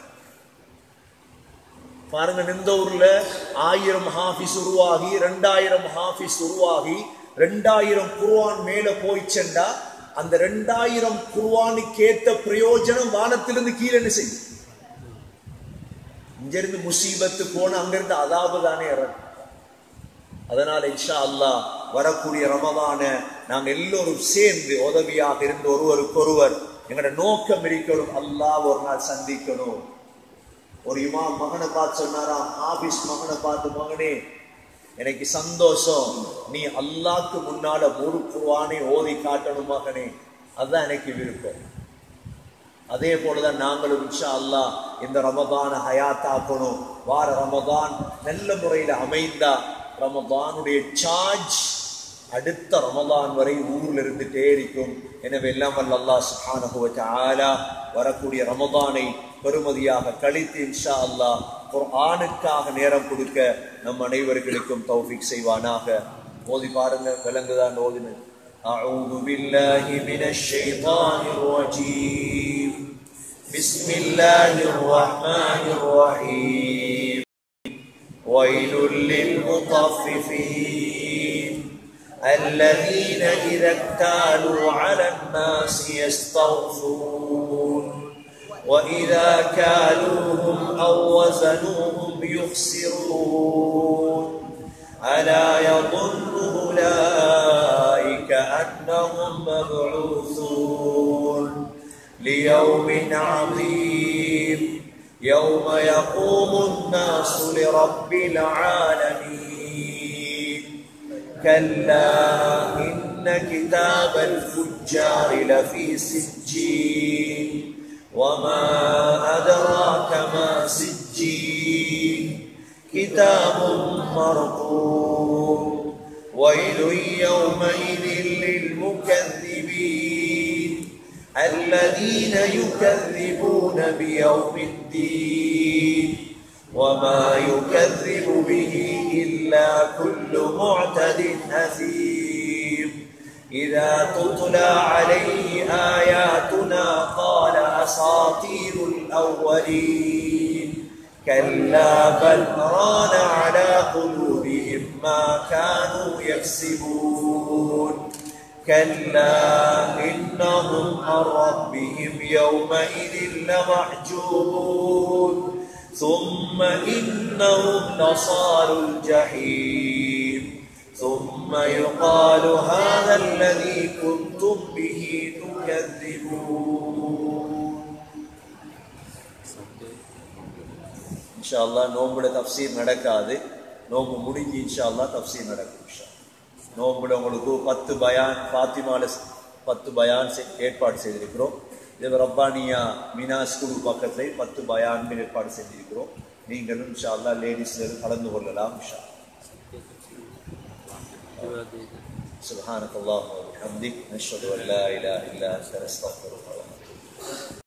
பாருங்க நிந்தூர்ல ஆயிரம் ஹாஃபிஸ் உருவாகி ரெண்டாயிரம் ஹாஃபிஸ் உருவாகி ரெண்டாயிரம் குர்ஆன் மேல போய் சென்றா அந்த ரெண்டாயிரம் குர்ஆனுக்கு ஏத்த பிரயோஜனம் வானத்திலிருந்து கீழே என்ன செய்யும் இங்கிருந்து முசீபத்து போன அங்கிருந்து அதாபு தானே இறங்கும் அதனால இன்ஷா அல்லாஹ் வரக்கூடிய ரமதான நாங்க எல்லோரும் சேர்ந்து உதவியாக இருந்து ஒருவருக்கொருவர் எங்களோட நோக்கம் இருக்கணும் அல்லாஹ் ஒரு நாள் சந்திக்கணும் ஒரு இமாம் மகனை பார்த்து சொன்னாராம் ஆபீஸ் மகனை பார்த்து மகனே எனக்கு சந்தோஷம் நீ அல்லாஹ்க்கு முன்னால ஒரு குர்ஆனை ஓதி காட்டணும் மகனே அதுதான் எனக்கு விருப்பம் அதே போலதான் நாங்களும் இன்ஷா அல்லாஹ் இந்த ரமதான ஹயாத்தாக்கணும் வார ரமதான் நல்ல முறையில் அமைந்தா ரமதானுடைய சார்ஜ் அடுத்த ரமதான் வரை ஊர்ல இருந்துட்டே இருக்கும் எனவே எல்லாம் வல்ல அல்லாஹ் சுப்ஹானஹு வ தஆலா வரக்கூடிய ரமதானை பெருமதியாக கழித்து இன்ஷா அல்லாஹ் குர்ஆனுக்காக நேரம் கொடுக்க நம் அனைவர்களுக்கும் தௌஃபீக் செய்வானாக ஓதி பாருங்க விலங்குதான் ஓதினது أعوذ بالله من الشيطان الرجيم بسم الله الرحمن الرحيم ويل للمطففين الذين إذا اكتالوا على الناس يستغفرون وإذا كالوهم أو وزنوهم يخسرون ألا يظن أولئك أنهم مبعوثون ليوم عظيم يوم يقوم الناس لرب العالمين كلا إن كتاب الفجار لفي سجين وما أدراك ما سجين كتاب مرقوم ويل يومئذ للمكذبين الذين يكذبون بيوم الدين وما يكذب به إلا كل معتد أثيم إذا تتلى عليه آياتنا قال أساطير الأولين كلا بل ران على قلوبهم ما كانوا يكسبون كلا إنهم عن ربهم يومئذ لمحجوبون ثم إنهم لصال الجحيم ثم يقال هذا الذي كنتم به تكذبون இன்ஷா அல்லாஹ் நோம்புல தப்சீர் நடக்காது நோம்பு முடிஞ்சு இன்ஷா அல்லாஹ் தப்சீர் நடக்கும் இன்ஷா நோம்புல உங்களுக்கு பத்து பயான் ஃபாத்திமால பத்து பயான் செ- ஏற்பாடு செய்திருக்கிறோம் இது ரப்பானியா மீனா ஸ்கூல் பக்கத்துல பத்து பயான்கள் ஏற்பாடு செஞ்சிருக்கிறோம் நீங்களும் இன்ஷா அல்லாஹ் லேடிஸ்ல கலந்து கொள்ளலாம் இன்ஷா سبحانك اللهم وبحمدك نشهد ان لا اله الا انت نستغفرك ونتوب